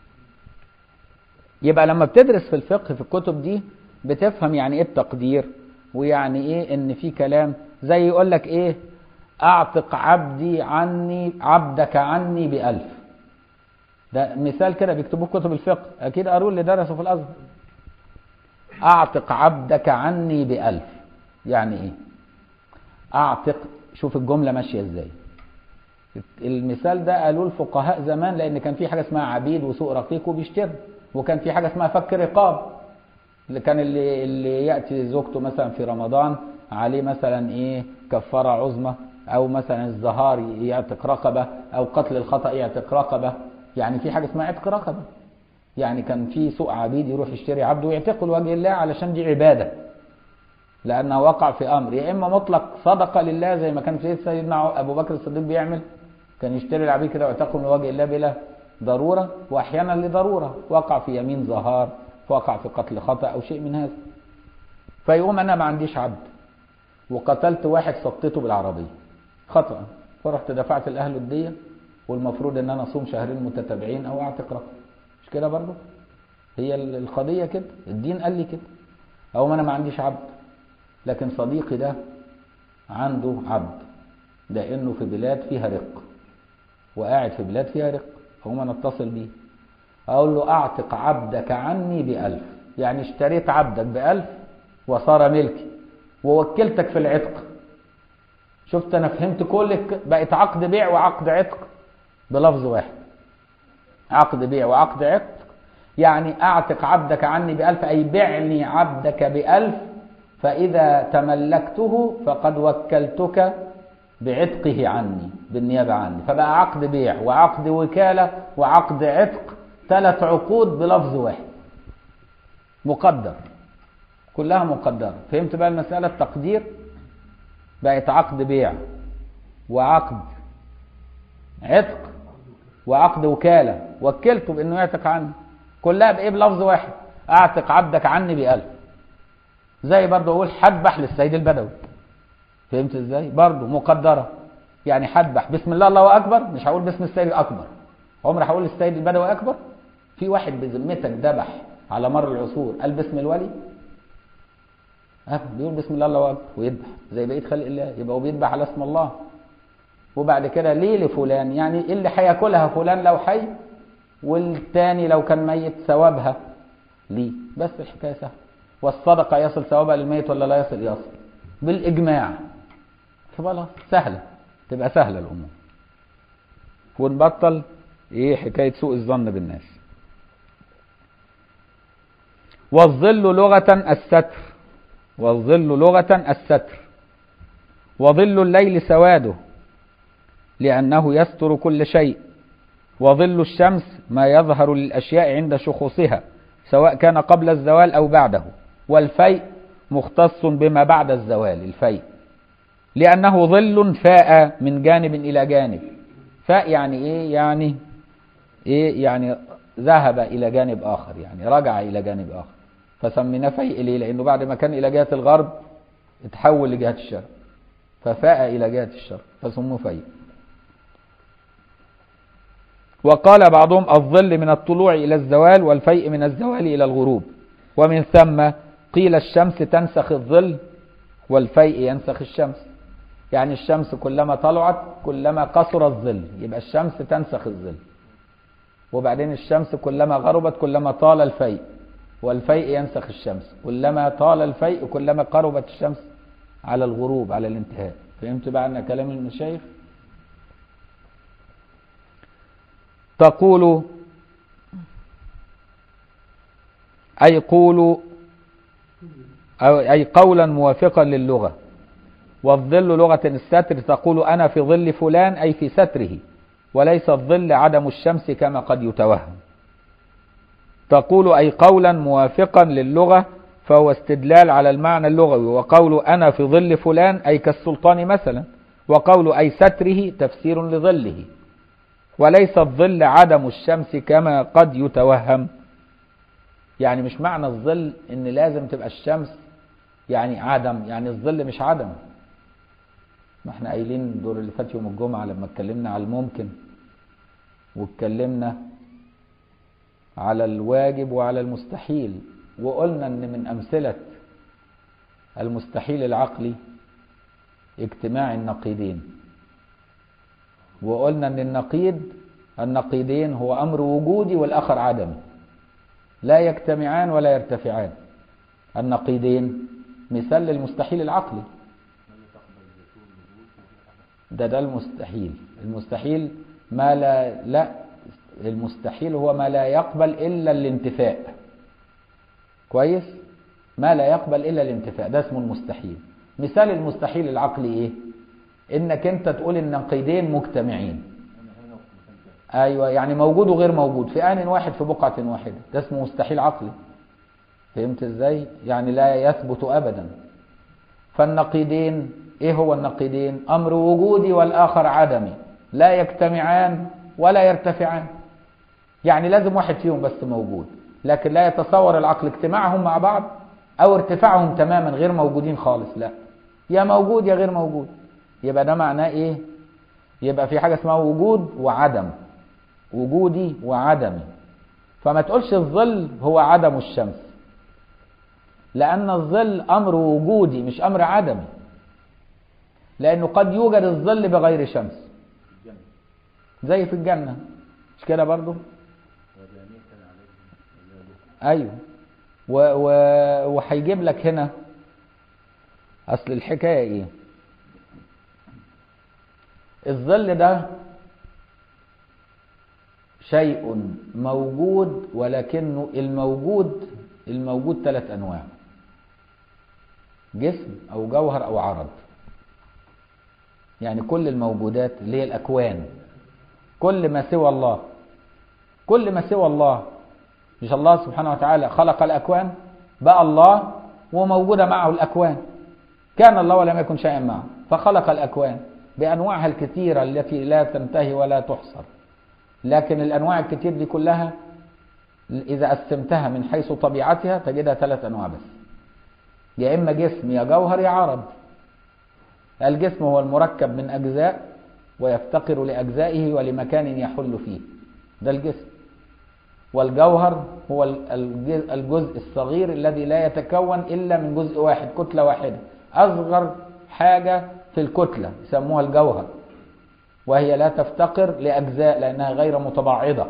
يبقى لما بتدرس في الفقه في الكتب دي بتفهم يعني ايه التقدير ويعني ايه ان في كلام زي يقول لك ايه اعتق عبدي عني عبدك عني بألف ده مثال كده بيكتبوه في كتب الفقه اكيد قروه اللي درسوا في الازهر اعتق عبدك عني بألف يعني ايه اعتق شوف الجملة ماشية ازاي المثال ده قالوه الفقهاء زمان لان كان في حاجة اسمها عبيد وسوق رقيق وبيشتري وكان في حاجة اسمها فك رقاب اللي كان اللي, اللي يأتي زوجته مثلا في رمضان عليه مثلا ايه كفارة عظمى او مثلا الزهار يعتق رقبة او قتل الخطأ يعتق رقبة يعني في حاجة اسمها عتق رقبة يعني كان في سوق عبيد يروح يشتري عبد ويعتقه لوجه الله علشان دي عبادة لأنه وقع في أمر يا إما مطلق صدقة لله زي ما كان في سيدنا أبو بكر الصديق بيعمل كان يشتري العبيد كده ويعتقهم لوجه الله بلا ضرورة وأحيانا لضرورة وقع في يمين ظهار وقع في قتل خطأ أو شيء من هذا فيقوم أنا ما عنديش عبد وقتلت واحد سقطته بالعربية خطأ فرحت دفعت الأهل الدية والمفروض ان انا اصوم شهرين متتابعين او اعتق رقبه مش كده برضه هي القضيه كده الدين قال لي كده او انا ما عنديش عبد لكن صديقي ده عنده عبد لانه في بلاد فيها رق وقاعد في بلاد فيها رق اقوم انا اتصل بيه اقول له اعتق عبدك عني بألف يعني اشتريت عبدك بألف وصار ملكي ووكلتك في العتق شفت انا فهمت كل بقت عقد بيع وعقد عتق بلفظ واحد عقد بيع وعقد عتق يعني اعتق عبدك عني بألف أي بعني عبدك بألف فإذا تملكته فقد وكلتك بعتقه عني بالنيابة عني فبقى عقد بيع وعقد وكالة وعقد عتق ثلاث عقود بلفظ واحد مقدر كلها مقدرة فهمت بقى المسألة التقدير بقت عقد بيع وعقد عتق وعقد وكالة وكلته بأنه يعتق عني كلها بإيه بلفظ واحد أعتق عبدك عني بألف زي برضه أقول حذبح للسيد البدوي فهمت إزاي برضه مقدرة يعني حذبح بسم الله الله أكبر مش هقول باسم السيد الأكبر عمر هقول للسيد البدوي أكبر في واحد بذمتك ذبح على مر العصور قال باسم الولي أبدا بيقول بسم الله الله أكبر ويذبح زي بقية خلق الله يبقى هو بيذبح على اسم الله وبعد كده ليه لفلان يعني اللي هياكلها فلان لو حي والتاني لو كان ميت ثوابها ليه بس الحكايه سهله والصدقه يصل ثوابها للميت ولا لا يصل يصل بالاجماع فخلاص سهله تبقى سهله الامور ونبطل ايه حكايه سوء الظن بالناس والظل لغه الستر والظل لغه الستر وظل الليل سواده لأنه يستر كل شيء وظل الشمس ما يظهر للأشياء عند شخوصها سواء كان قبل الزوال أو بعده والفيء مختص بما بعد الزوال الفيء لأنه ظل فاء من جانب إلى جانب فاء يعني إيه يعني إيه يعني ذهب إلى جانب آخر يعني رجع إلى جانب آخر فسميناه فيء ليه لأنه بعد ما كان إلى جهة الغرب اتحول لجهة الشرق ففاء إلى جهة الشرق فسموه فيء وقال بعضهم الظل من الطلوع إلى الزوال والفيء من الزوال إلى الغروب ومن ثم قيل الشمس تنسخ الظل والفيء ينسخ الشمس يعني الشمس كلما طلعت كلما قصر الظل يبقى الشمس تنسخ الظل وبعدين الشمس كلما غربت كلما طال الفيء والفيء ينسخ الشمس كلما طال الفيء كلما قربت الشمس على الغروب على الانتهاء فهمت بقى أن كلام المشايخ تقول أي قول أو أي قولا موافقا للغة والظل لغة الستر تقول أنا في ظل فلان أي في ستره وليس الظل عدم الشمس كما قد يتوهم تقول أي قولا موافقا للغة فهو استدلال على المعنى اللغوي وقول أنا في ظل فلان أي كالسلطان مثلا وقول أي ستره تفسير لظله وليس الظل عدم الشمس كما قد يتوهم يعني مش معنى الظل ان لازم تبقى الشمس يعني عدم يعني الظل مش عدم ما احنا قايلين الدور اللي فات يوم الجمعة لما اتكلمنا على الممكن واتكلمنا على الواجب وعلى المستحيل وقلنا ان من امثلة المستحيل العقلي اجتماع النقيضين وقلنا ان النقيض النقيضين هو امر وجودي والاخر عدمي لا يجتمعان ولا يرتفعان النقيضين مثال للمستحيل العقلي ده ده المستحيل المستحيل ما لا لا المستحيل هو ما لا يقبل الا الانتفاء كويس ما لا يقبل الا الانتفاء ده اسمه المستحيل مثال المستحيل العقلي ايه انك انت تقول النقيضين مجتمعين ايوه يعني موجود وغير موجود في ان واحد في بقعه واحده ده اسمه مستحيل عقلي فهمت ازاي يعني لا يثبت ابدا فالنقيضين ايه هو النقيضين امر وجودي والاخر عدمي لا يجتمعان ولا يرتفعان يعني لازم واحد فيهم بس موجود لكن لا يتصور العقل اجتماعهم مع بعض او ارتفاعهم تماما غير موجودين خالص لا يا موجود يا غير موجود يبقى ده معناه ايه يبقى في حاجه اسمها وجود وعدم وجودي وعدمي فما تقولش الظل هو عدم الشمس لان الظل امر وجودي مش امر عدمي لانه قد يوجد الظل بغير شمس زي في الجنه مش كده برضو ايوه و و وهيجيب لك هنا اصل الحكايه ايه الظل ده شيء موجود ولكنه الموجود الموجود ثلاث انواع جسم او جوهر او عرض يعني كل الموجودات اللي هي الاكوان كل ما سوى الله كل ما سوى الله مش الله سبحانه وتعالى خلق الاكوان بقى الله وموجودة معه الأكوان كان الله ولم يكن شيئا معه فخلق الأكوان بأنواعها الكثيرة التي لا تنتهي ولا تحصر لكن الأنواع الكثير دي كلها إذا قسمتها من حيث طبيعتها تجدها ثلاث أنواع بس يا إما جسم يا جوهر يا عرض الجسم هو المركب من أجزاء ويفتقر لأجزائه ولمكان يحل فيه ده الجسم والجوهر هو الج- الجزء الصغير الذي لا يتكون إلا من جزء واحد كتلة واحدة أصغر حاجة في الكتلة يسموها الجوهر وهي لا تفتقر لأجزاء لأنها غير متبعضة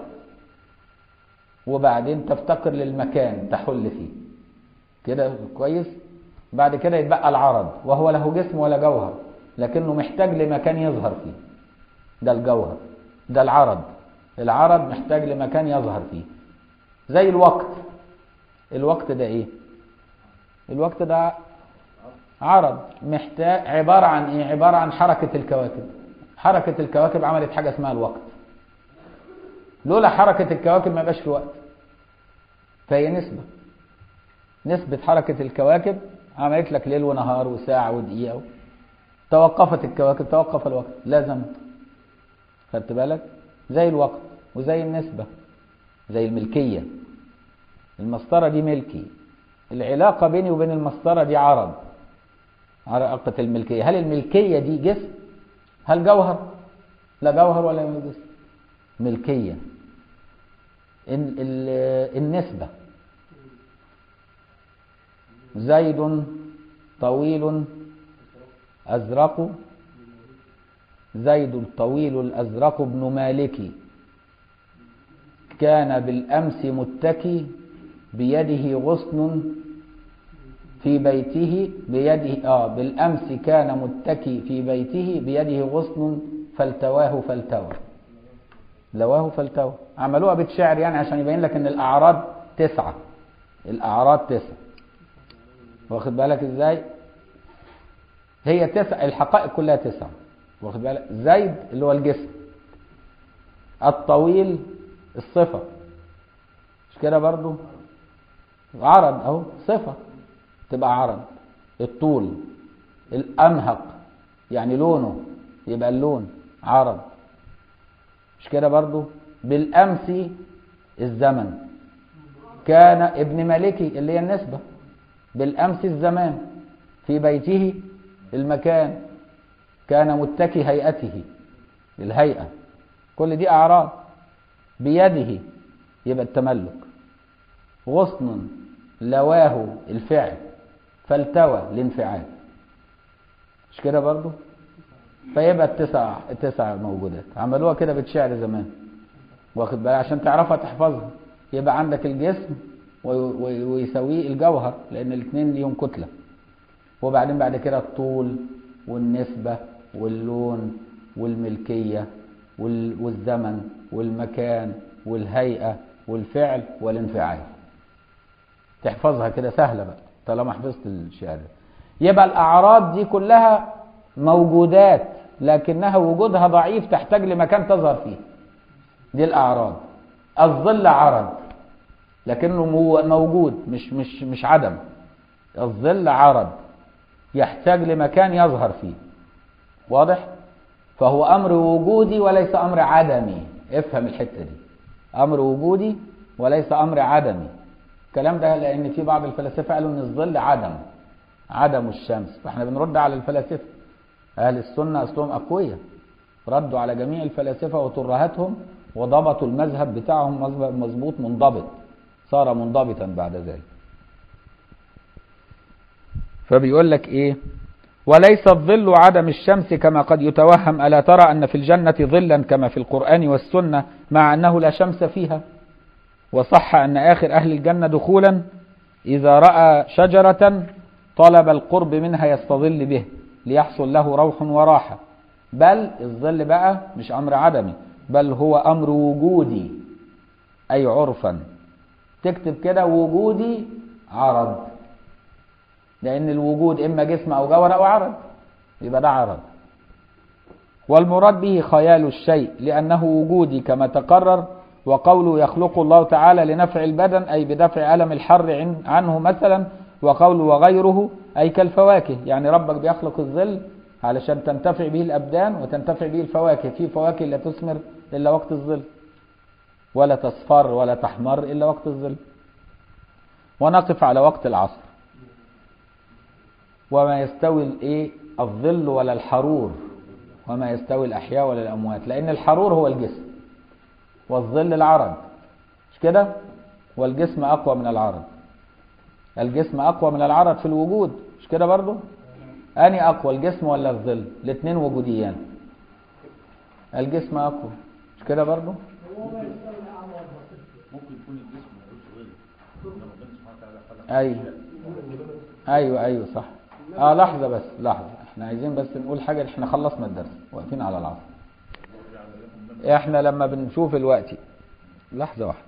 وبعدين تفتقر للمكان تحل فيه كده كويس بعد كده يتبقى العرض وهو له جسم ولا جوهر لكنه محتاج لمكان يظهر فيه ده الجوهر ده العرض العرض محتاج لمكان يظهر فيه زي الوقت الوقت ده ايه الوقت ده عرض محتاج عبارة عن ايه عبارة عن حركة الكواكب حركة الكواكب عملت حاجة اسمها الوقت لولا حركة الكواكب ما يبقاش في وقت فهي نسبة نسبة حركة الكواكب عملت لك ليل ونهار وساعة ودقيقة توقفت الكواكب توقف الوقت لا زمن خدت بالك زي الوقت وزي النسبة زي الملكية المسطرة دي ملكي العلاقة بيني وبين المسطرة دي عرض علاقة الملكية هل الملكية دي جسم هل جوهر لا جوهر ولا جسم ملكية ال- ال- النسبة زيد طويل أزرق زيد الطويل الأزرق بن مالك كان بالأمس متكي بيده غصن في بيته بيده آه بالأمس كان متكي في بيته بيده غصن فالتواه فالتوى لواه فالتوى عملوها بيت شعر يعني عشان يبين لك ان الأعراض تسعة الأعراض تسعة واخد بالك ازاي هي تسعة الحقائق كلها تسعة واخد بالك زيد اللي هو الجسم الطويل الصفة مش كده برضو عرض اهو صفة تبقى عرض الطول الأمهق يعني لونه يبقى اللون عرض مش كده برضو بالأمس الزمن كان ابن مالكي اللي هي النسبة بالأمس الزمان في بيته المكان كان متكي هيئته الهيئة كل دي أعراض بيده يبقى التملك غصن لواه الفعل فالتوى الانفعال مش كده برضو فيبقى التسع التسع موجودات عملوها كده بتشعر زمان واخد بالك عشان تعرفها تحفظها يبقى عندك الجسم وي- وي- ويساويه الجوهر لان الاثنين ليهم كتله وبعدين بعد كده الطول والنسبه واللون والملكيه وال- والزمن والمكان والهيئه والفعل والانفعال تحفظها كده سهله بقى طالما حفظت الشعر يبقى الاعراض دي كلها موجودات لكنها وجودها ضعيف تحتاج لمكان تظهر فيه دي الاعراض الظل عرض لكنه مو- موجود مش مش مش عدم الظل عرض يحتاج لمكان يظهر فيه واضح فهو امر وجودي وليس امر عدمي افهم الحته دي امر وجودي وليس امر عدمي الكلام ده لان في بعض الفلاسفه قالوا ان الظل عدم عدم الشمس فاحنا بنرد على الفلاسفه اهل السنه اصلهم اقوياء ردوا على جميع الفلاسفه وترهاتهم وضبطوا المذهب بتاعهم مذهب مظبوط منضبط صار منضبطا بعد ذلك فبيقول لك ايه وليس الظل عدم الشمس كما قد يتوهم ألا ترى أن في الجنة ظلا كما في القرآن والسنة مع أنه لا شمس فيها وصح أن آخر أهل الجنة دخولا إذا رأى شجرة طلب القرب منها يستظل به ليحصل له روح وراحة بل الظل بقى مش أمر عدمي بل هو أمر وجودي أي عرفا تكتب كده وجودي عرض لأن الوجود إما جسم أو جوهر أو عرض يبقى ده عرض والمراد به خيال الشيء لأنه وجودي كما تقرر وقوله يخلق الله تعالى لنفع البدن أي بدفع ألم الحر عن- عنه مثلا وقوله وغيره أي كالفواكه يعني ربك بيخلق الظل علشان تنتفع به الأبدان وتنتفع به الفواكه في فواكه لا تثمر إلا وقت الظل ولا تصفر ولا تحمر إلا وقت الظل ونقف على وقت العصر وما يستوي الايه الظل ولا الحرور وما يستوي الأحياء ولا الأموات لأن الحرور هو الجسم والظل العرض مش كده والجسم أقوى من العرض الجسم أقوى من العرض في الوجود مش كده برضو أني أقوى الجسم ولا الظل الاثنين وجوديان الجسم أقوى مش كده برضو هو ما يستوي الأعمى والبصير ممكن يكون الجسم ملوش غير ان ربنا سبحانه وتعالى خلق أيوه ايوه ايوه صح اه لحظه بس لحظه احنا عايزين بس نقول حاجه احنا خلصنا الدرس واقفين على العصر احنا لما بنشوف الوقت لحظه واحده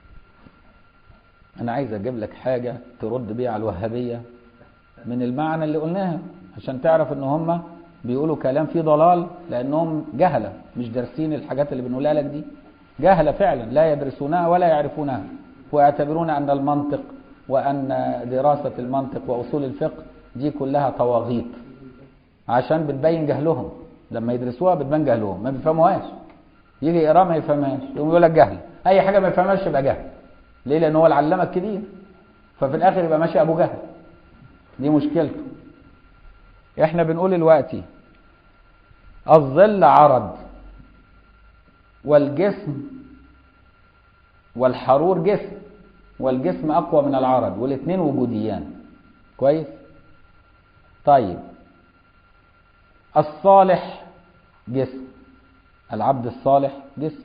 انا عايز اجيب لك حاجه ترد بيها على الوهابيه من المعنى اللي قلناها عشان تعرف ان هم بيقولوا كلام فيه ضلال لانهم جهله مش دارسين الحاجات اللي بنقولها لك دي جهله فعلا لا يدرسونها ولا يعرفونها ويعتبرون ان المنطق وان دراسه المنطق واصول الفقه دي كلها طواغيت عشان بتبين جهلهم لما يدرسوها بتبان جهلهم ما بيفهموهاش يجي يقرا ما يفهمهاش يقوم يقول لك جهل اي حاجه ما يفهمهاش يبقى جهل ليه لان هو العلامه الكبير ففي الاخر يبقى ماشي ابو جهل دي مشكلته احنا بنقول دلوقتي الظل عرض والجسم والحرور جسم والجسم اقوى من العرض والاثنين وجوديان كويس طيب الصالح جسم العبد الصالح جسم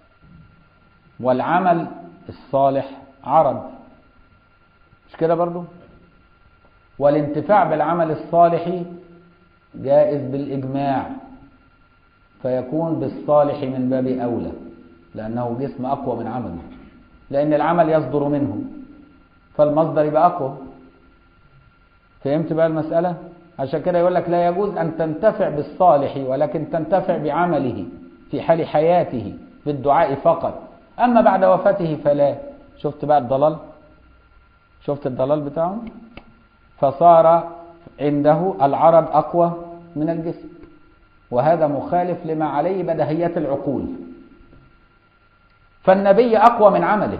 والعمل الصالح عرض مش كده برضو والانتفاع بالعمل الصالح جائز بالإجماع فيكون بالصالح من باب أولى لأنه جسم أقوى من عمله لأن العمل يصدر منه فالمصدر يبقى أقوى فهمت بقى المسألة عشان كده يقول لك لا يجوز أن تنتفع بالصالح ولكن تنتفع بعمله في حال حياته بالدعاء فقط أما بعد وفاته فلا شفت بقى الضلال شفت الضلال بتاعه فصار عنده العرض أقوى من الجسم وهذا مخالف لما عليه بدهيات العقول فالنبي أقوى من عمله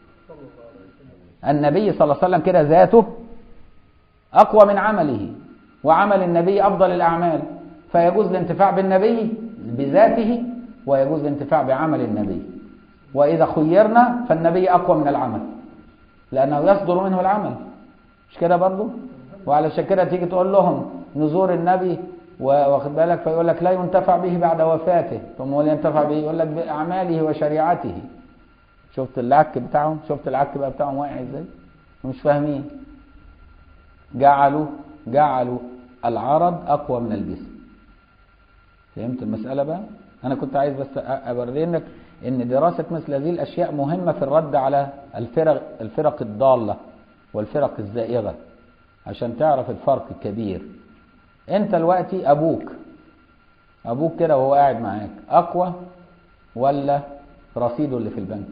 النبي صلى الله عليه وسلم كده ذاته أقوى من عمله وعمل النبي أفضل الأعمال فيجوز الانتفاع بالنبي بذاته ويجوز الانتفاع بعمل النبي وإذا خيرنا فالنبي أقوى من العمل لأنه يصدر منه العمل مش كده برضو وعلشان كده تيجي تقول لهم نزور النبي واخد بالك فيقول لك لا ينتفع به بعد وفاته ثم هو ينتفع به يقول لك بأعماله وشريعته شفت العك بتاعهم شفت العك بقى بتاعهم واقع ازاي مش فاهمين جعلوا جعلوا العرض اقوى من الجسم فهمت المسألة بقى انا كنت عايز بس اوري لك ان دراسة مثل هذه الاشياء مهمة في الرد على الفرق الفرق الضالة والفرق الزائغة عشان تعرف الفرق الكبير انت دلوقتي ابوك ابوك كده وهو قاعد معاك اقوى ولا رصيده اللي في البنك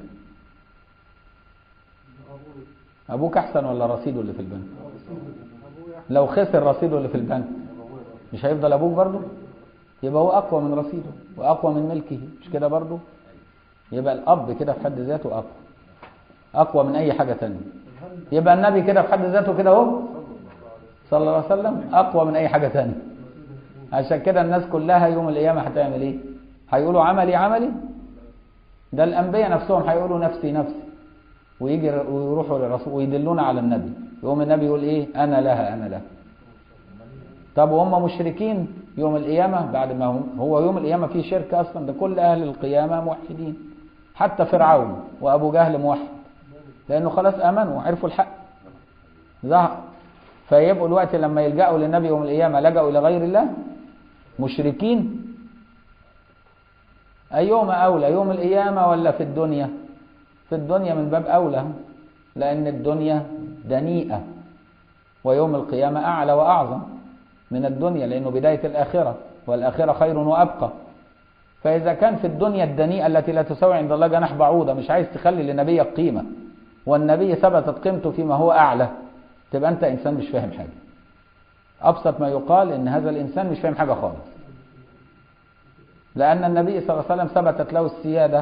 ابوك احسن ولا رصيده اللي في البنك لو خسر رصيده اللي في البنك مش هيفضل ابوك برضه يبقى هو اقوى من رصيده واقوى من ملكه مش كده برضه يبقى الاب كده في حد ذاته اقوى اقوى من اي حاجه تانية يبقى النبي كده في حد ذاته كده اهو صلى الله عليه وسلم اقوى من اي حاجه تانية عشان كده الناس كلها يوم القيامه هتعمل ايه هيقولوا عملي عملي ده الانبياء نفسهم هيقولوا نفسي نفسي ويجي ويروحوا للرسول ويدلون على النبي يقوم النبي يقول ايه انا لها انا لها طب وهم مشركين يوم القيامة بعد ما هم هو يوم القيامة فيه شرك أصلا ده كل أهل القيامة موحدين حتى فرعون وأبو جهل موحد لأنه خلاص آمنوا وعرفوا الحق ظهر فيبقوا الوقت لما يلجأوا للنبي يوم القيامة لجأوا إلى غير الله مشركين أيهما أولى يوم القيامة ولا في الدنيا في الدنيا من باب أولى لأن الدنيا دنيئة ويوم القيامة أعلى وأعظم من الدنيا لأنه بداية الآخرة والآخرة خير وأبقى فإذا كان في الدنيا الدنيئة التي لا تساوي عند الله جناح بعوضة مش عايز تخلي لنبيك قيمة والنبي ثبتت قيمته فيما هو أعلى تبقى انت انسان مش فاهم حاجه ابسط ما يقال ان هذا الانسان مش فاهم حاجه خالص لان النبي صلى الله عليه وسلم ثبتت له السياده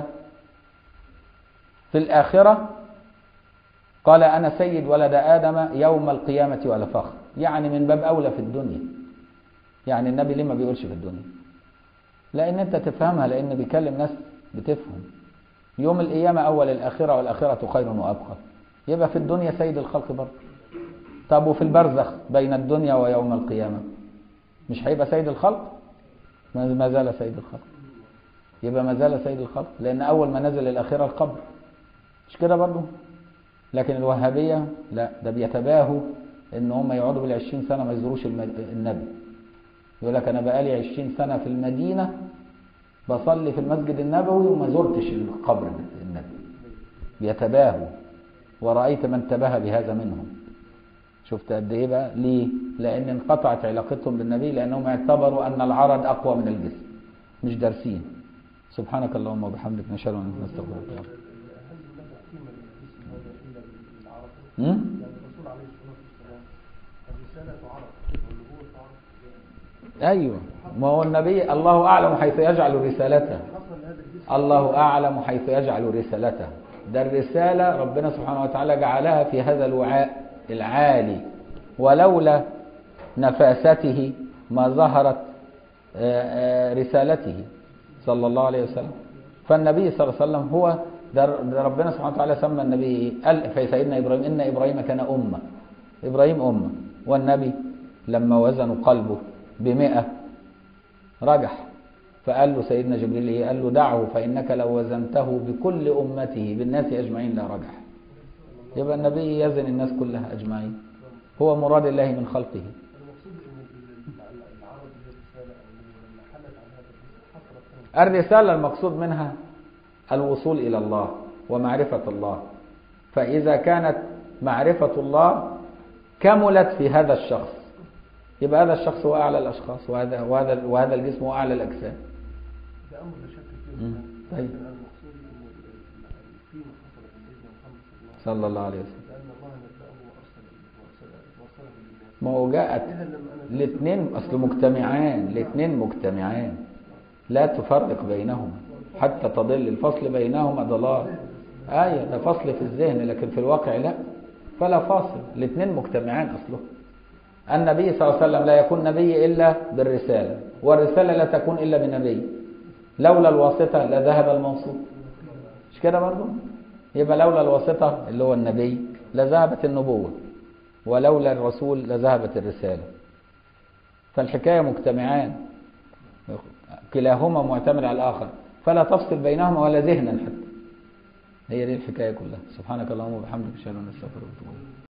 في الاخره قال انا سيد ولد ادم يوم القيامه ولا فخر يعني من باب اولى في الدنيا يعني النبي ليه ما بيقولش في الدنيا لان انت تفهمها لان بيكلم ناس بتفهم يوم القيامه اول الاخره والاخره خير وابقى يبقى في الدنيا سيد الخلق برضه طب وفي البرزخ بين الدنيا ويوم القيامه مش هيبقى سيد الخلق ما ما زال سيد الخلق يبقى ما زال سيد الخلق لان اول ما نزل الاخره القبر مش كده برضه لكن الوهابيه لا ده بيتباهوا ان هم يقعدوا بالعشرين سنه ما يزوروش المد- النبي يقول لك انا بقالي عشرين سنه في المدينه بصلي في المسجد النبوي وما زرتش القبر النبي بيتباهوا ورأيت من تباهى بهذا منهم شفت قد ايه بقى ليه لان انقطعت علاقتهم بالنبي لانهم اعتبروا ان العرض اقوى من الجسم مش دارسين سبحانك اللهم وبحمدك نشهد ان لا اله الا انت نستغفرك ونتوب إليك. هم؟ يعني الرسول عليه الصلاه والسلام الرساله تعرف والنبوه تعرف ايوه ما هو النبي الله اعلم حيث يجعل رسالته حصل هذا الجسم الله أعلم حيث يجعل رسالته ده الرسالة ربنا سبحانه وتعالى جعلها في هذا الوعاء العالي ولولا نفاسته ما ظهرت آه، آه، رسالته صلى الله عليه وسلم فالنبي صلى الله عليه وسلم هو ده ده ربنا سبحانه وتعالى سمى النبي إيه؟ قال في سيدنا إبراهيم إن إبراهيم كان أمة إبراهيم أمة والنبي لما وزنوا قلبه بمئة رجح فقال له سيدنا جبريل ايه قال له دعه فانك لو وزنته بكل امته بالناس اجمعين لا رجح يبقى النبي يزن الناس كلها اجمعين هو مراد الله من خلقه المقصود ان ال- ال- العرب هي الرساله او النبوة لما حلت عن هذا الجسم حصلت لهم الرسالة المقصود منها الوصول إلى الله ومعرفة الله فإذا كانت معرفة الله كملت في هذا الشخص يبقى هذا الشخص هو أعلى الأشخاص وهذا وهذا وهذا الجسم هو أعلى الأجسام ده امر لا شك فيه مم. طيب. لكن المقصود ان ال- ال- القيمه حصلت لسيدنا محمد صلى الله عليه وسلم صلى الله عليه وسلم لان الله نبأه وارسل وارسل وارسله للناس ما هو جاءت اذا لما انا الاثنين أصل مجتمعان الاثنين مجتمعان لا تفرق بينهما حتى تضل الفصل بينهما ضلال آية ده فصل في الذهن لكن في الواقع لا فلا فاصل الاثنين مجتمعان أصله النبي صلى الله عليه وسلم لا يكون نبي إلا بالرسالة والرسالة لا تكون إلا بنبي لولا الواسطة لذهب الموصول مش كده برضو يبقى لولا الواسطة اللي هو النبي لذهبت النبوة ولولا الرسول لذهبت الرسالة فالحكاية مجتمعان كلاهما معتمد على الآخر فلا تفصل بينهما ولا ذهنا حتى هي دي الحكاية كلها سبحانك اللهم وبحمدك اشهد ان لا اله الا انت استغفرك واتوب اليك